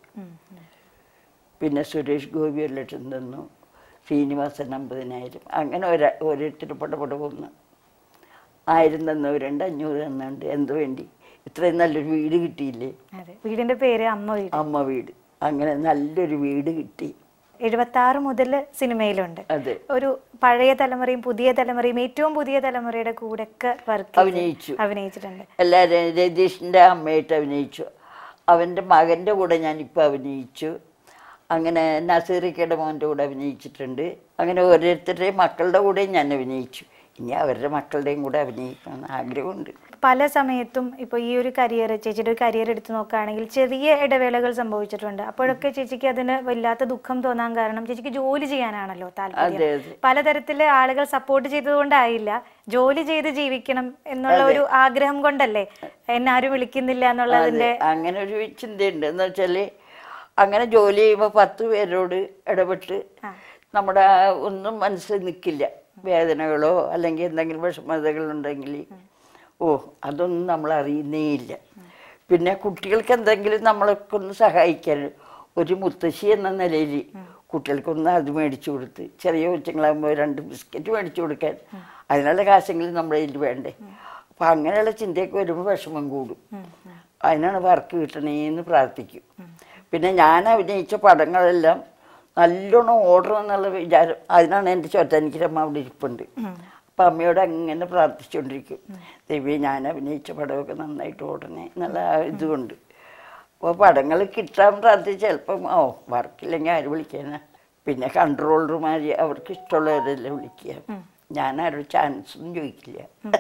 പിന്നെ സുരേഷ് ഗോപി ഒരു ലക്ഷം തന്നു ശ്രീനിവാസൻ അമ്പതിനായിരം അങ്ങനെ ഒരാ ഓരോരുത്തർ പടപട പോന്നു ആയിരം തന്നവരുണ്ട് അഞ്ഞൂറ് തന്നുണ്ട് എന്ത് വേണ്ടി ഇത്രയും നല്ലൊരു വീട് കിട്ടിയില്ലേ അതെ വീടിന്റെ പേര് അമ്മ വീട് അമ്മ വീട് അങ്ങനെ നല്ലൊരു വീട് കിട്ടി എഴുപത്തി ആറ് മുതൽ സിനിമയിലുണ്ട് അതെ ഒരു പഴയ തലമുറയും പുതിയ തലമുറയും ഏറ്റവും പുതിയ തലമുറയുടെ കൂടെ ഒക്കെ വർക്ക് അഭിനയിച്ചു. അഭിനയിച്ചിട്ടുണ്ട് എല്ലാവരും രതീഷിൻ്റെ അമ്മയായിട്ട് അഭിനയിച്ചു അവൻ്റെ മകൻ്റെ കൂടെ ഞാനിപ്പോൾ അഭിനയിച്ചു അങ്ങനെ നസീറിക്കയുടെ മോൻ്റെ കൂടെ അഭിനയിച്ചിട്ടുണ്ട് അങ്ങനെ ഓരോരുത്തരുടെയും മക്കളുടെ കൂടെയും ഞാൻ അഭിനയിച്ചു ഇനി അവരുടെ മക്കളുടെയും കൂടെ അഭിനയിക്കണമെന്ന് ആഗ്രഹമുണ്ട് പല സമയത്തും ഇപ്പോൾ ഈ ഒരു കരിയർ ചേച്ചിയുടെ ഒരു കരിയർ എടുത്തു നോക്കുകയാണെങ്കിൽ ചെറിയ ഇടവേളകൾ സംഭവിച്ചിട്ടുണ്ട് അപ്പോഴൊക്കെ ചേച്ചിക്ക് അതിന് വല്ലാത്ത ദുഃഖം തോന്നാൻ കാരണം ചേച്ചിക്ക് ജോലി ചെയ്യാനാണല്ലോ അതെ താല്പര്യം അതെ പലതരത്തില് ആളുകൾ സപ്പോർട്ട് ചെയ്തതുകൊണ്ടായില്ല ജോലി ചെയ്ത് ജീവിക്കണം എന്നുള്ള ഒരു ആഗ്രഹം കൊണ്ടല്ലേ എന്നെ ആരും വിളിക്കുന്നില്ല എന്നുള്ളതിന്റെ അതെ, അങ്ങനെ ഒരു ചിന്തയുണ്ട് എന്ന് വെച്ചാൽ അങ്ങനെ ജോലി ചെയ്യുമ്പോൾ പത്ത് പേരോട് ഇടപെട്ട് നമ്മുടെ ആ ഒന്നും മനസ്സിൽ നിൽക്കില്ല വേദനകളോ അല്ലെങ്കിൽ എന്തെങ്കിലും വിഷമതകളുണ്ടെങ്കിൽ ഓ അതൊന്നും നമ്മൾ അറിയുന്നേ ഇല്ല പിന്നെ കുട്ടികൾക്ക് എന്തെങ്കിലും നമ്മളൊക്കെ ഒന്ന് സഹായിക്കാൻ ഒരു മുത്തശ്ശി എന്ന നിലയിൽ കുട്ടികൾക്കൊന്ന് അത് മേടിച്ചു കൊടുത്ത് ചെറിയ കൊച്ചുങ്ങളാകുമ്പോൾ രണ്ട് ബിസ്ക്കറ്റ് മേടിച്ചു കൊടുക്കാൻ അതിനുള്ള കാശെങ്കിലും നമ്മുടെ കയ്യിൽ വേണ്ടേ അപ്പം അങ്ങനെയുള്ള ചിന്തയൊക്കെ വരുമ്പോൾ വിഷമം കൂടും അതിനാണ് വർക്ക് കിട്ടണേന്ന് പ്രാർത്ഥിക്കും പിന്നെ ഞാൻ അഭിനയിച്ച പടങ്ങളെല്ലാം നല്ലോണം ഓടണം എന്നുള്ള വിചാരം അതിനാണ് എൻ്റെ ചോറ്റാനിക്കരമ്മ അവിടെ ഇരിപ്പുണ്ട് അപ്പം അമ്മയോട് അങ്ങനെ പ്രാർത്ഥിച്ചുകൊണ്ടിരിക്കും ദേവി ഞാൻ അഭിനയിച്ച പടമൊക്കെ നന്നായിട്ട് ഓടണേ എന്നുള്ള ആ ഇതുകൊണ്ട് അപ്പോൾ പടങ്ങൾ കിട്ടാൻ പ്രാർത്ഥിച്ച് ചിലപ്പം ഓ വർക്കില്ലെങ്കിൽ ആര് വിളിക്കാനാ പിന്നെ കൺട്രോളർമാർ അവർക്ക് ഇഷ്ടമുള്ളവരല്ലേ വിളിക്കുക ഞാൻ ആരോട് ചാൻസൊന്നും ചോദിക്കില്ല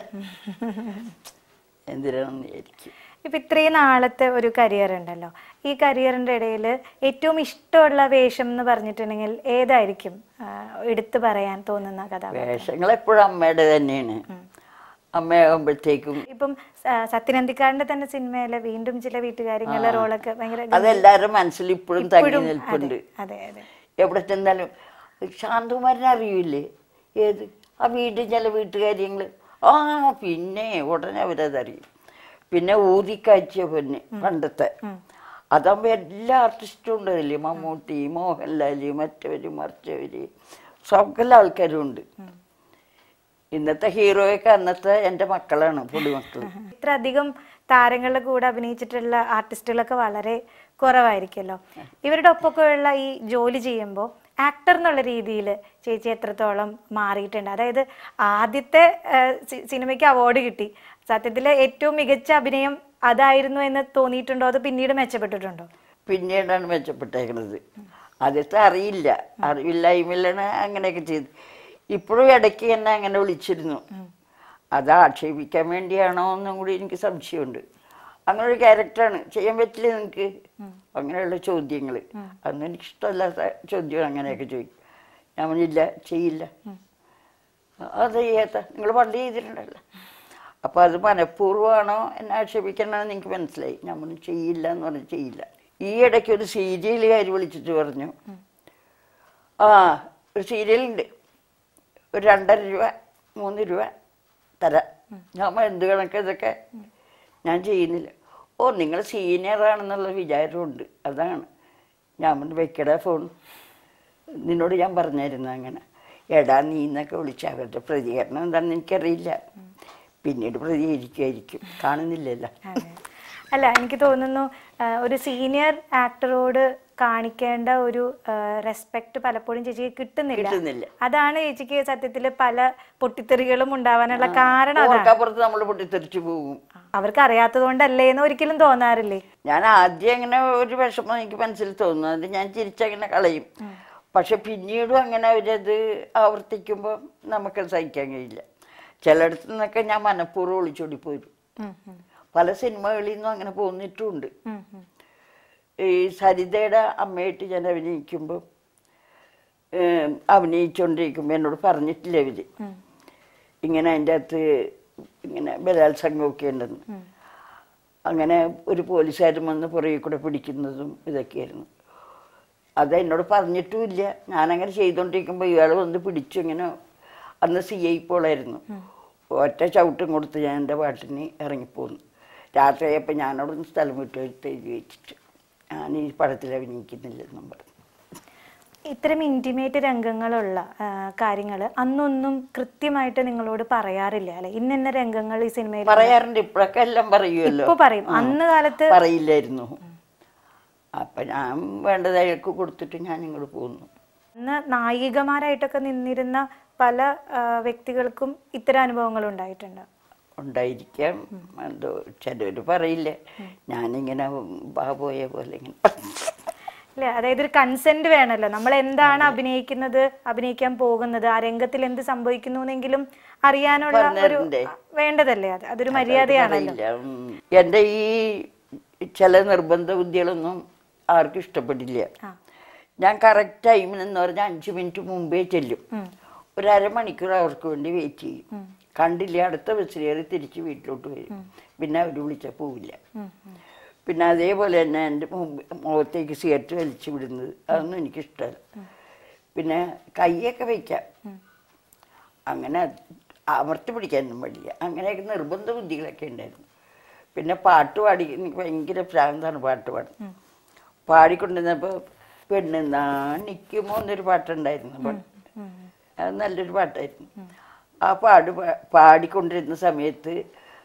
എന്തിനാണെന്ന് വിചാരിക്കും ഇപ്പൊ ഇത്രയും നാളത്തെ ഒരു കരിയർ ഉണ്ടല്ലോ ഈ കരിയറിന്റെ ഇടയിൽ ഏറ്റവും ഇഷ്ടമുള്ള വേഷം എന്ന് പറഞ്ഞിട്ടുണ്ടെങ്കിൽ ഏതായിരിക്കും ആ, എടുത്തു പറയാൻ തോന്നുന്ന കഥാപാത്രം വേഷങ്ങൾ എപ്പോഴും അമ്മയുടെ തന്നെയാണ് അമ്മയാകുമ്പോഴത്തേക്കും ഇപ്പം സ- സത്യനന്ദിക്കാരന്റെ തന്നെ സിനിമയിലെ വീണ്ടും ചില വീട്ടുകാര്യങ്ങളുടെ റോളൊക്കെ ഭയങ്കര അതെല്ലാവരും മനസ്സിൽ ഇപ്പോഴും തങ്ങി ഇപ്പോഴും നിൽപ്പുണ്ട് അതെ അതെ എവിടെ ചെന്നാലും ശാന്തകുമാരനെ അറിയില്ലേ ഏത് ആ വീട്ടിൽ ചില വീട്ടുകാര്യങ്ങൾ ആ പിന്നെ ഉടനെ അവരതറിയും പിന്നെ ഊതിക്കാഴ്ച പൊന്നെ പണ്ടത്തെ അതാകുമ്പോൾ എല്ലാ ആർട്ടിസ്റ്റും ഉണ്ടല്ലേ മമ്മൂട്ടി മോഹൻലാല് മറ്റവര് മറിച്ചവര് സകല ആൾക്കാരും ഉണ്ട് ഇന്നത്തെ ഹീറോയൊക്കെ അന്നത്തെ എൻ്റെ മക്കളാണ് പൊടിമക്കൾ ഇത്ര അധികം താരങ്ങളുടെ കൂടെ അഭിനയിച്ചിട്ടുള്ള ആർട്ടിസ്റ്റുകളൊക്കെ വളരെ കുറവായിരിക്കുമല്ലോ ഇവരുടെ ഒപ്പമൊക്കെയുള്ള ഈ ജോലി ചെയ്യുമ്പോൾ ആക്ടർ എന്നുള്ള രീതിയിൽ ചേച്ചി എത്രത്തോളം മാറിയിട്ടുണ്ട് അതായത് ആദ്യത്തെ ആ, സി- സിനിമയ്ക്ക് അവാർഡ് കിട്ടി സത്യത്തിൽ ഏറ്റവും മികച്ച അഭിനയം അതായിരുന്നു എന്ന് തോന്നിയിട്ടുണ്ടോ അത് പിന്നീട് മെച്ചപ്പെട്ടിട്ടുണ്ടോ പിന്നീടാണ് മെച്ചപ്പെട്ടേക്കുന്നത് ആദ്യത്തെ അറിയില്ല അറിവില്ലായ്മയിലാണ് അങ്ങനെയൊക്കെ ചെയ്ത് ഇപ്പോഴും ഇടയ്ക്ക് എന്നെ അങ്ങനെ വിളിച്ചിരുന്നു അത് ആക്ഷേപിക്കാൻ വേണ്ടിയാണോ എന്നും കൂടി എനിക്ക് സംശയമുണ്ട് അങ്ങനെ ഒരു ക്യാരക്ടറാണ് ചെയ്യാൻ പറ്റില്ല നിങ്ങൾക്ക് അങ്ങനെയുള്ള ചോദ്യങ്ങൾ അതൊന്നും എനിക്ക് ഇഷ്ടമല്ലാത്ത ചോദ്യം അങ്ങനെയൊക്കെ ചോദിക്കും ഞാൻ പറഞ്ഞില്ല ചെയ്യില്ല അത് ചെയ്യാത്ത നിങ്ങൾ പണ്ട് ചെയ്തിട്ടുണ്ടല്ലോ അപ്പോൾ അത് മനഃപൂർവ്വമാണോ എന്നെ ആക്ഷേപിക്കണമെന്ന് എനിക്ക് മനസ്സിലായി ഞാൻ പറഞ്ഞു ചെയ്യില്ല എന്ന് പറഞ്ഞു ചെയ്യില്ല ഈ ഇടയ്ക്ക് ഒരു സീരിയലുകാർ വിളിച്ചിട്ട് പറഞ്ഞു ആ ഒരു സീരിയലുണ്ട് ഒരു രണ്ടര രൂപ മൂന്ന് രൂപ തരാം ഞാൻ പറഞ്ഞു, എന്ത് കണക്ക് ഇതൊക്കെ ഞാൻ ചെയ്യുന്നില്ല ഓ നിങ്ങൾ സീനിയറാണെന്നുള്ള വിചാരമുണ്ട് അതാണ് ഞാൻ പറഞ്ഞു വെക്കടാ ഫോൺ നിന്നോട് ഞാൻ പറഞ്ഞായിരുന്നു അങ്ങനെ എടാ നീ എന്നൊക്കെ വിളിച്ച അവരുടെ പ്രതികരണം എന്താണെന്ന് എനിക്കറിയില്ല പിന്നീട് പ്രതികരിക്കുമായിരിക്കും കാണുന്നില്ലല്ലോ അതെ. അല്ല എനിക്ക് തോന്നുന്നു ആ, ഒരു സീനിയർ ആക്ടറോട് കാണിക്കേണ്ട ഒരു റെസ്പെക്ട് പലപ്പോഴും ചേച്ചിക്ക് കിട്ടുന്നില്ല കിട്ടുന്നില്ല അതാണ് ചേച്ചിക്ക് സത്യത്തിൽ പല പൊട്ടിത്തെറികളും ഉണ്ടാവാനുള്ള കാരണം അതാണ് ഓർക്കപ്പുറത്ത് നമ്മൾ പൊട്ടിത്തെറിച്ച് പോകും അവർക്ക് അറിയാത്തത് കൊണ്ടല്ലേ എന്ന് ഒരിക്കലും തോന്നാറില്ലേ ഞാൻ ആദ്യം അങ്ങനെ ഒരു വിഷമം എനിക്ക് മനസ്സിൽ തോന്നും അത് ഞാൻ ചിരിച്ചങ്ങനെ കളയും പക്ഷെ പിന്നീടും അങ്ങനെ അവരത് ആവർത്തിക്കുമ്പോൾ നമുക്കത് സഹിക്കാൻ കഴിയില്ല ചിലയിടത്തു നിന്നൊക്കെ ഞാൻ മനഃപൂർവ്വം ഒളിച്ചോടി പോരും ഉം, ഉം, പല സിനിമകളിൽ നിന്നും അങ്ങനെ പോന്നിട്ടുമുണ്ട് ഉം, ഉം. ഈ സരിതയുടെ അമ്മയായിട്ട് ഞാൻ അഭിനയിക്കുമ്പോൾ അഭിനയിച്ചുകൊണ്ടിരിക്കുമ്പോൾ എന്നോട് പറഞ്ഞിട്ടില്ല ഇവര് ഉം. ഇങ്ങനെ അതിൻ്റെ അകത്ത് ഇങ്ങനെ ബലാത്സംഗമൊക്കെ ഉണ്ടെന്ന് അങ്ങനെ ഒരു പോലീസുകാരൻ വന്ന് പുറകെ കൂടെ പിടിക്കുന്നതും ഇതൊക്കെയായിരുന്നു അത് എന്നോട് പറഞ്ഞിട്ടുമില്ല ഞാനങ്ങനെ ചെയ്തുകൊണ്ടിരിക്കുമ്പോൾ ഇയാൾ വന്ന് പിടിച്ചു ഇങ്ങനെ അന്ന് സി ഐ പോളായിരുന്നു ഒറ്റ ചവിട്ടും കൊടുത്ത് ഞാൻ എൻ്റെ പാട്ടിന് ഇറങ്ങിപ്പോന്നു രാത്രിയായപ്പോൾ ഞാനവിടെ നിന്ന് സ്ഥലം വിട്ടു എടുത്ത് എഴുതി വെച്ചിട്ട് ഞാൻ ഈ പടത്തിൽ അഭിനയിക്കുന്നില്ലെന്നും പറഞ്ഞു ഇത്തരം ഇന്റിമേറ്റ് രംഗങ്ങളുള്ള കാര്യങ്ങൾ അന്നൊന്നും കൃത്യമായിട്ട് നിങ്ങളോട് പറയാറില്ല അല്ലെ ഇന്ന രംഗങ്ങൾ ഈ സിനിമയിൽ പറയാറുണ്ട് ഇപ്പോഴൊക്കെ എല്ലാം പറയുമല്ലോ ഇപ്പൊ പറയും അന്ന് കാലത്ത് പറയില്ലായിരുന്നു അപ്പൊ ഞാൻ വേണ്ടത് അയാൾക്ക് കൊടുത്തിട്ട് ഞാൻ ഇങ്ങോട്ട് പോന്നു അന്ന് നായികമാരായിട്ടൊക്കെ നിന്നിരുന്ന പല ആ, വ്യക്തികൾക്കും ഇത്തരം അനുഭവങ്ങൾ ഉണ്ടായിട്ടുണ്ട് ഉണ്ടായിരിക്കാം എന്തോ ചിലവർ പറയില്ല ഞാനിങ്ങനെ ബാബോയെ പോലെ ഇങ്ങനെ അല്ലെ അതായത് ഒരു കൺസെന്റ് വേണമല്ലോ നമ്മൾ എന്താണ് അഭിനയിക്കുന്നത് അഭിനയിക്കാൻ പോകുന്നത് ആ രംഗത്തിൽ എന്ത് സംഭവിക്കുന്നു എന്നെങ്കിലും അറിയാനുള്ള ഒരു പറഞ്ഞിട്ടുണ്ടേ. വേണ്ടതല്ലേ അത് അതൊരു മര്യാദയാണല്ലോ പറയില്ല ഉം. എൻ്റെ ഈ ചില നിർബന്ധ ബുദ്ധികളൊന്നും ആർക്കും ഇഷ്ടപ്പെട്ടില്ല ആ. ഞാൻ കറക്റ്റ് ടൈമിന് എന്ന് പറഞ്ഞാൽ അഞ്ച് മിനിറ്റ് മുമ്പേ ചെല്ലും ഉം. ഒരു അരമണിക്കൂർ അവർക്ക് വേണ്ടി വെയിറ്റ് ചെയ്യും കണ്ടില്ല അടുത്ത ബസ് കയറി തിരിച്ച് വീട്ടിലോട്ട് വരും പിന്നെ അവർ വിളിച്ചാൽ പോവില്ല ഉം, ഉം. പിന്നെ അതേപോലെ തന്നെ എൻ്റെ മുമ്പ് മുഖത്തേക്ക് സിഗരറ്റ് വലിച്ചു വിടുന്നത് അതൊന്നും എനിക്കിഷ്ടമല്ല പിന്നെ കൈയൊക്കെ വയ്ക്കാം അങ്ങനെ അമർത്തി പിടിക്കാനൊന്നും പാടില്ല അങ്ങനെയൊക്കെ നിർബന്ധ ബുദ്ധികളൊക്കെ ഉണ്ടായിരുന്നു പിന്നെ പാട്ട് പാടി എനിക്ക് ഭയങ്കര ഭ്രാന്താണ് പാട്ട് പാടുന്നത് പാടിക്കൊണ്ടിരുന്നപ്പോൾ പെണ്ണ് നാണിക്കുമോ എന്നൊരു പാട്ടുണ്ടായിരുന്നു പണ്ട്. അത് നല്ലൊരു പാട്ടായിരുന്നു ആ പാട് പാ- പാടിക്കൊണ്ടിരുന്ന സമയത്ത്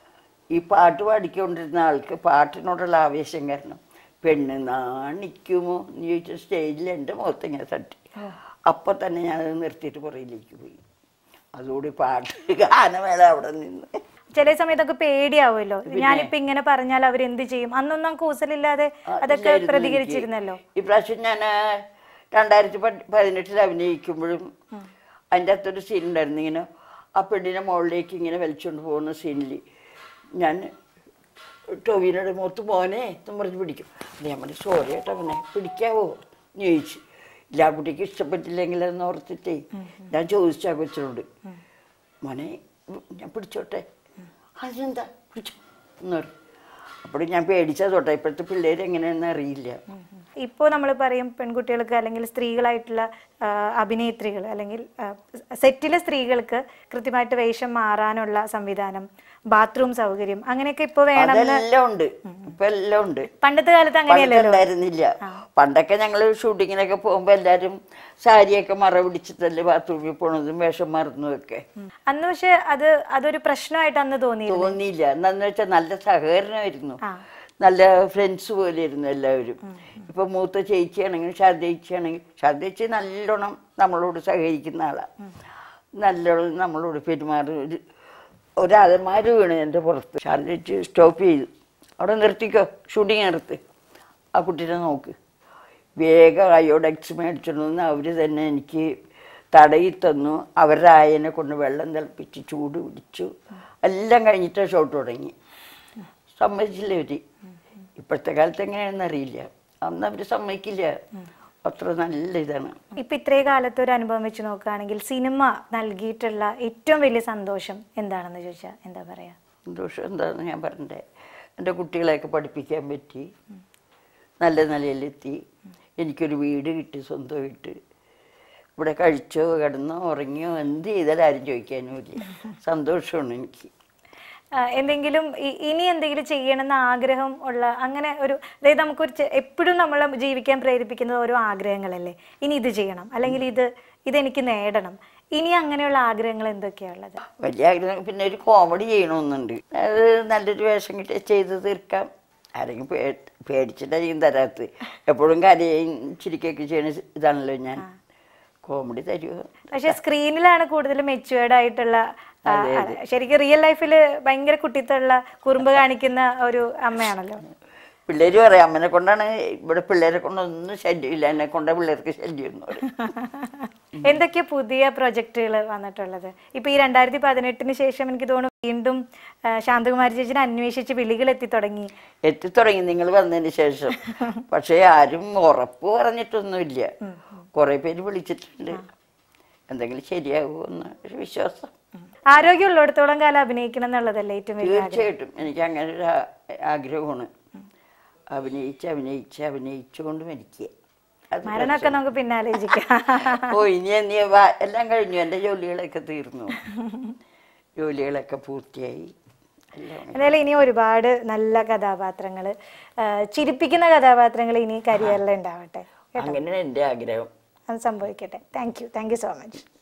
ഈ പാട്ട് പാടിക്കൊണ്ടിരുന്ന ആൾക്ക് പാട്ടിനോടുള്ള ആവേശം കാരണം പെണ്ണ് നാണിക്കുമോ എന്ന് ചോദിച്ച സ്റ്റേജിൽ എൻ്റെ മുഖത്ത് ഇങ്ങനെ തട്ടി അപ്പം തന്നെ ഞാനത് നിർത്തിയിട്ട് പുറയിലേക്ക് പോയി അതുകൂടി പാട്ട് ഗാനമേള അവിടെ നിന്ന് ചില സമയത്തൊക്കെ പേടിയാവുമല്ലോ ഞാനിപ്പോ ഇങ്ങനെ പറഞ്ഞാൽ അവരെന്ത് ചെയ്യും അന്നൊന്നും കൂസലില്ലാതെ ആ, അതൊക്കെ ഇല്ലായിരുന്നു പ്രതികരിച്ചിരുന്നല്ലോ എനിക്ക്. ഇപ്രാവശ്യം ഞാൻ രണ്ടായിരത്തി പ- പതിനെട്ടിൽ അഭിനയിക്കുമ്പോഴും അതിൻ്റെ അകത്തൊരു സീൻ ഉണ്ടായിരുന്നു ഇങ്ങനെ ആ പെണ്ണിനെ മുകളിലേക്ക് ഇങ്ങനെ വലിച്ചുകൊണ്ട് പോകുന്ന സീനിൽ ഞാൻ ടൊവിനോട് മുഖത്ത് മോനെ എന്നും പറഞ്ഞ് പിടിക്കും അത് ഞാൻ പറഞ്ഞു സോറി ഏട്ടാ അവനെ പിടിക്കാവോ എന്ന് ചോദിച്ചു ഇല്ല ആ കുട്ടിക്ക് ഇഷ്ടപ്പെട്ടില്ലെങ്കിൽ എന്ന് ഓർത്തിട്ടേ ഞാൻ ചോദിച്ചു ആ കൊച്ചിനോട് മോനെ ഞാൻ പിടിച്ചോട്ടെ അതിനെന്താ പിടിച്ചോ എന്ന് പറഞ്ഞു അപ്പോൾ ഞാൻ പേടിച്ചത് തൊട്ടെ ഇപ്പോഴത്തെ പിള്ളേർ എങ്ങനെയാണെന്ന് അറിയില്ല ഇപ്പോൾ നമ്മൾ പറയും പെൺകുട്ടികൾക്ക് അല്ലെങ്കിൽ സ്ത്രീകളായിട്ടുള്ള ആ, അഭിനേത്രികൾ അല്ലെങ്കിൽ സെറ്റിലെ സ്ത്രീകൾക്ക് കൃത്യമായിട്ട് വേഷം മാറാനുള്ള സംവിധാനം ബാത്റൂം സൗകര്യം അങ്ങനെയൊക്കെ ഇപ്പോൾ വേണം അതെല്ലാം ഉണ്ട് ഇപ്പൊ എല്ലാം ഉണ്ട് പണ്ടത്തെ കാലത്ത് പണ്ടൊക്കെ അങ്ങനെയല്ലല്ലോ ഉണ്ടായിരുന്നില്ല പണ്ടൊക്കെ ഞങ്ങൾ ഷൂട്ടിങ്ങിനൊക്കെ പോകുമ്പോൾ എല്ലാവരും സാരിയൊക്കെ മറ പിടിച്ചിട്ടല്ലേ ബാത്റൂമിൽ പോണതും വേഷം മറന്നതും ഒക്കെ ഉം. അന്ന് പക്ഷെ അത് അതൊരു പ്രശ്നമായിട്ട് അന്ന് തോന്നിയിരുന്നു തോന്നിയില്ല എന്താന്ന് വെച്ചാൽ നല്ല സഹകരണമായിരുന്നു ആ. നല്ല ഫ്രണ്ട്സ് പോലെ ഇരുന്നു എല്ലാവരും ഇപ്പൊ മൂത്ത ചേച്ചിയാണെങ്കിലും ശാരദ ചേച്ചിയാണെങ്കിൽ ശാരദ ചേച്ചി നല്ലോണം നമ്മളോട് സഹകരിക്കുന്ന ആളാണ് നല്ലോണം നമ്മളോട് പെരുമാറും ഒരു ഒരലമാര് വീണ് എൻ്റെ പുറത്ത് ശാരദ ചേച്ചി സ്റ്റോപ്പ് ചെയ്തു അവിടെ നിർത്തിക്കോ ഷൂട്ടിങ് നിർത്ത് ആ കുട്ടീനെ നോക്ക് വേഗം അയോഡെക്സ് മേടിച്ചിട്ട് വന്ന് അവർ തന്നെ എനിക്ക് തടയി തന്നു അവരുടെ ആയനെ കൊണ്ട് വെള്ളം തിളപ്പിച്ച് ചൂട് പിടിച്ചു എല്ലാം കഴിഞ്ഞിട്ട് ഷോട്ട് തുടങ്ങി സമ്മതിച്ചില്ല അവർ ഇപ്പോഴത്തെ കാലത്ത് എങ്ങനെയാണെന്ന് അറിയില്ല അന്ന് അവർ സമ്മതിക്കില്ല അത്ര നല്ല ഇതാണ് ഇപ്പൊ ഇത്രേ കാലത്തെ ഒരു അനുഭവം വെച്ച് നോക്കുകയാണെങ്കിൽ സിനിമ നൽകിയിട്ടുള്ള ഏറ്റവും വലിയ സന്തോഷം എന്താണെന്ന് ചോദിച്ചാൽ എന്താ പറയാ സന്തോഷം എന്താണെന്ന് ഞാൻ പറഞ്ഞേ എൻ്റെ കുട്ടികളെയൊക്കെ പഠിപ്പിക്കാൻ പറ്റി നല്ല നിലയിലെത്തി എനിക്കൊരു വീട് കിട്ടി സ്വന്തമായിട്ട് ഇവിടെ കഴിച്ചോ കിടന്നോ ഉറങ്ങിയോ എന്ത് ചെയ്താലും ആരും ചോദിക്കാനും ഇല്ല സന്തോഷമാണ് എനിക്ക് ആ, എന്തെങ്കിലും ഇ- ഇനി എന്തെങ്കിലും ചെയ്യണമെന്ന് ആഗ്രഹം ഉള്ള അങ്ങനെ ഒരു അതായത് നമുക്കൊരു ചെ- എപ്പോഴും നമ്മളെ ജീവിക്കാൻ പ്രേരിപ്പിക്കുന്നത് ഓരോ ആഗ്രഹങ്ങളല്ലേ ഇനി ഇത് ചെയ്യണം അല്ലെങ്കിൽ ഇത് ഇതെനിക്ക് നേടണം ഇനി അങ്ങനെയുള്ള ആഗ്രഹങ്ങൾ എന്തൊക്കെയാ ഉള്ളത് വലിയ ആഗ്രഹം പിന്നെ ഒരു കോമഡി ചെയ്യണമെന്നുണ്ട് അത് നല്ലൊരു വേഷം കിട്ടിയ ചെയ്ത് തീർക്കാം ആരെങ്കിലും പേ- പേടിച്ചിട്ടായിരിക്കും തരാത്ത് എപ്പോഴും കരയും ചിരിക്കൊക്കെ ചെയ്യണ ഇതാണല്ലോ ഞാൻ കോമഡി തരുമോ പക്ഷെ സ്ക്രീനിലാണ് കൂടുതൽ മെച്ചുവേർഡ് ആയിട്ടുള്ള ആ, ആണ്. ശരിക്കും റിയൽ ലൈഫിൽ ഭയങ്കര കുട്ടിത്തുള്ള കുറുമ്പ് കാണിക്കുന്ന ഒരു അമ്മയാണല്ലോ പിള്ളേർ പറയും അമ്മനെ കൊണ്ടാണ് ഇവിടെ പിള്ളേരെ കൊണ്ടൊന്നും ശല്യമില്ല എന്നെ കൊണ്ട് പിള്ളേർക്ക് ശല്യം എന്ന് പറയും എന്തൊക്കെ പുതിയ പ്രൊജക്റ്റുകൾ വന്നിട്ടുള്ളത് ഇപ്പൊ ഈ രണ്ടായിരത്തി പതിനെട്ടിന് ശേഷം എനിക്ക് തോന്നുന്നു വീണ്ടും ആ, ശാന്തകുമാരി ചേച്ചിനെ അന്വേഷിച്ച് വിളികൾ എത്തി തുടങ്ങി എത്തിത്തുടങ്ങി നിങ്ങൾ വന്നതിന് ശേഷം പക്ഷേ ആരും ഉറപ്പ് പറഞ്ഞിട്ടൊന്നുമില്ല കുറേ പേര് വിളിച്ചിട്ടുണ്ട് എന്തെങ്കിലും ശരിയാകുമെന്ന് ഒരു വിശ്വാസം ആരോഗ്യമുള്ളിടത്തോളം കാലം അഭിനയിക്കണം എന്നുള്ളതല്ലേ ഏറ്റവും വലിയ ആഗ്രഹം തീർച്ചയായിട്ടും എനിക്ക് അങ്ങനെ ഒരു ആ- ആഗ്രഹമാണ് അഭിനയിച്ച് അഭിനയിച്ച് അഭിനയിച്ചുകൊണ്ട് മരിക്കുക അത് മരണമൊക്കെ നമുക്ക് പിന്നാലോചിക്കാം ഓ ഇനി എന്നീ വാ- എല്ലാം കഴിഞ്ഞു എൻ്റെ ജോലികളൊക്കെ തീർന്നു ജോലികളൊക്കെ പൂർത്തിയായി എല്ലാം എന്തായാലും ഇനി ഒരുപാട് നല്ല കഥാപാത്രങ്ങൾ ചിരിപ്പിക്കുന്ന കഥാപാത്രങ്ങൾ ഇനി കരിയറിൽ ഉണ്ടാവട്ടെ അങ്ങനെയാണ് എൻ്റെ ആഗ്രഹം അത് സംഭവിക്കട്ടെ thank you thank you so much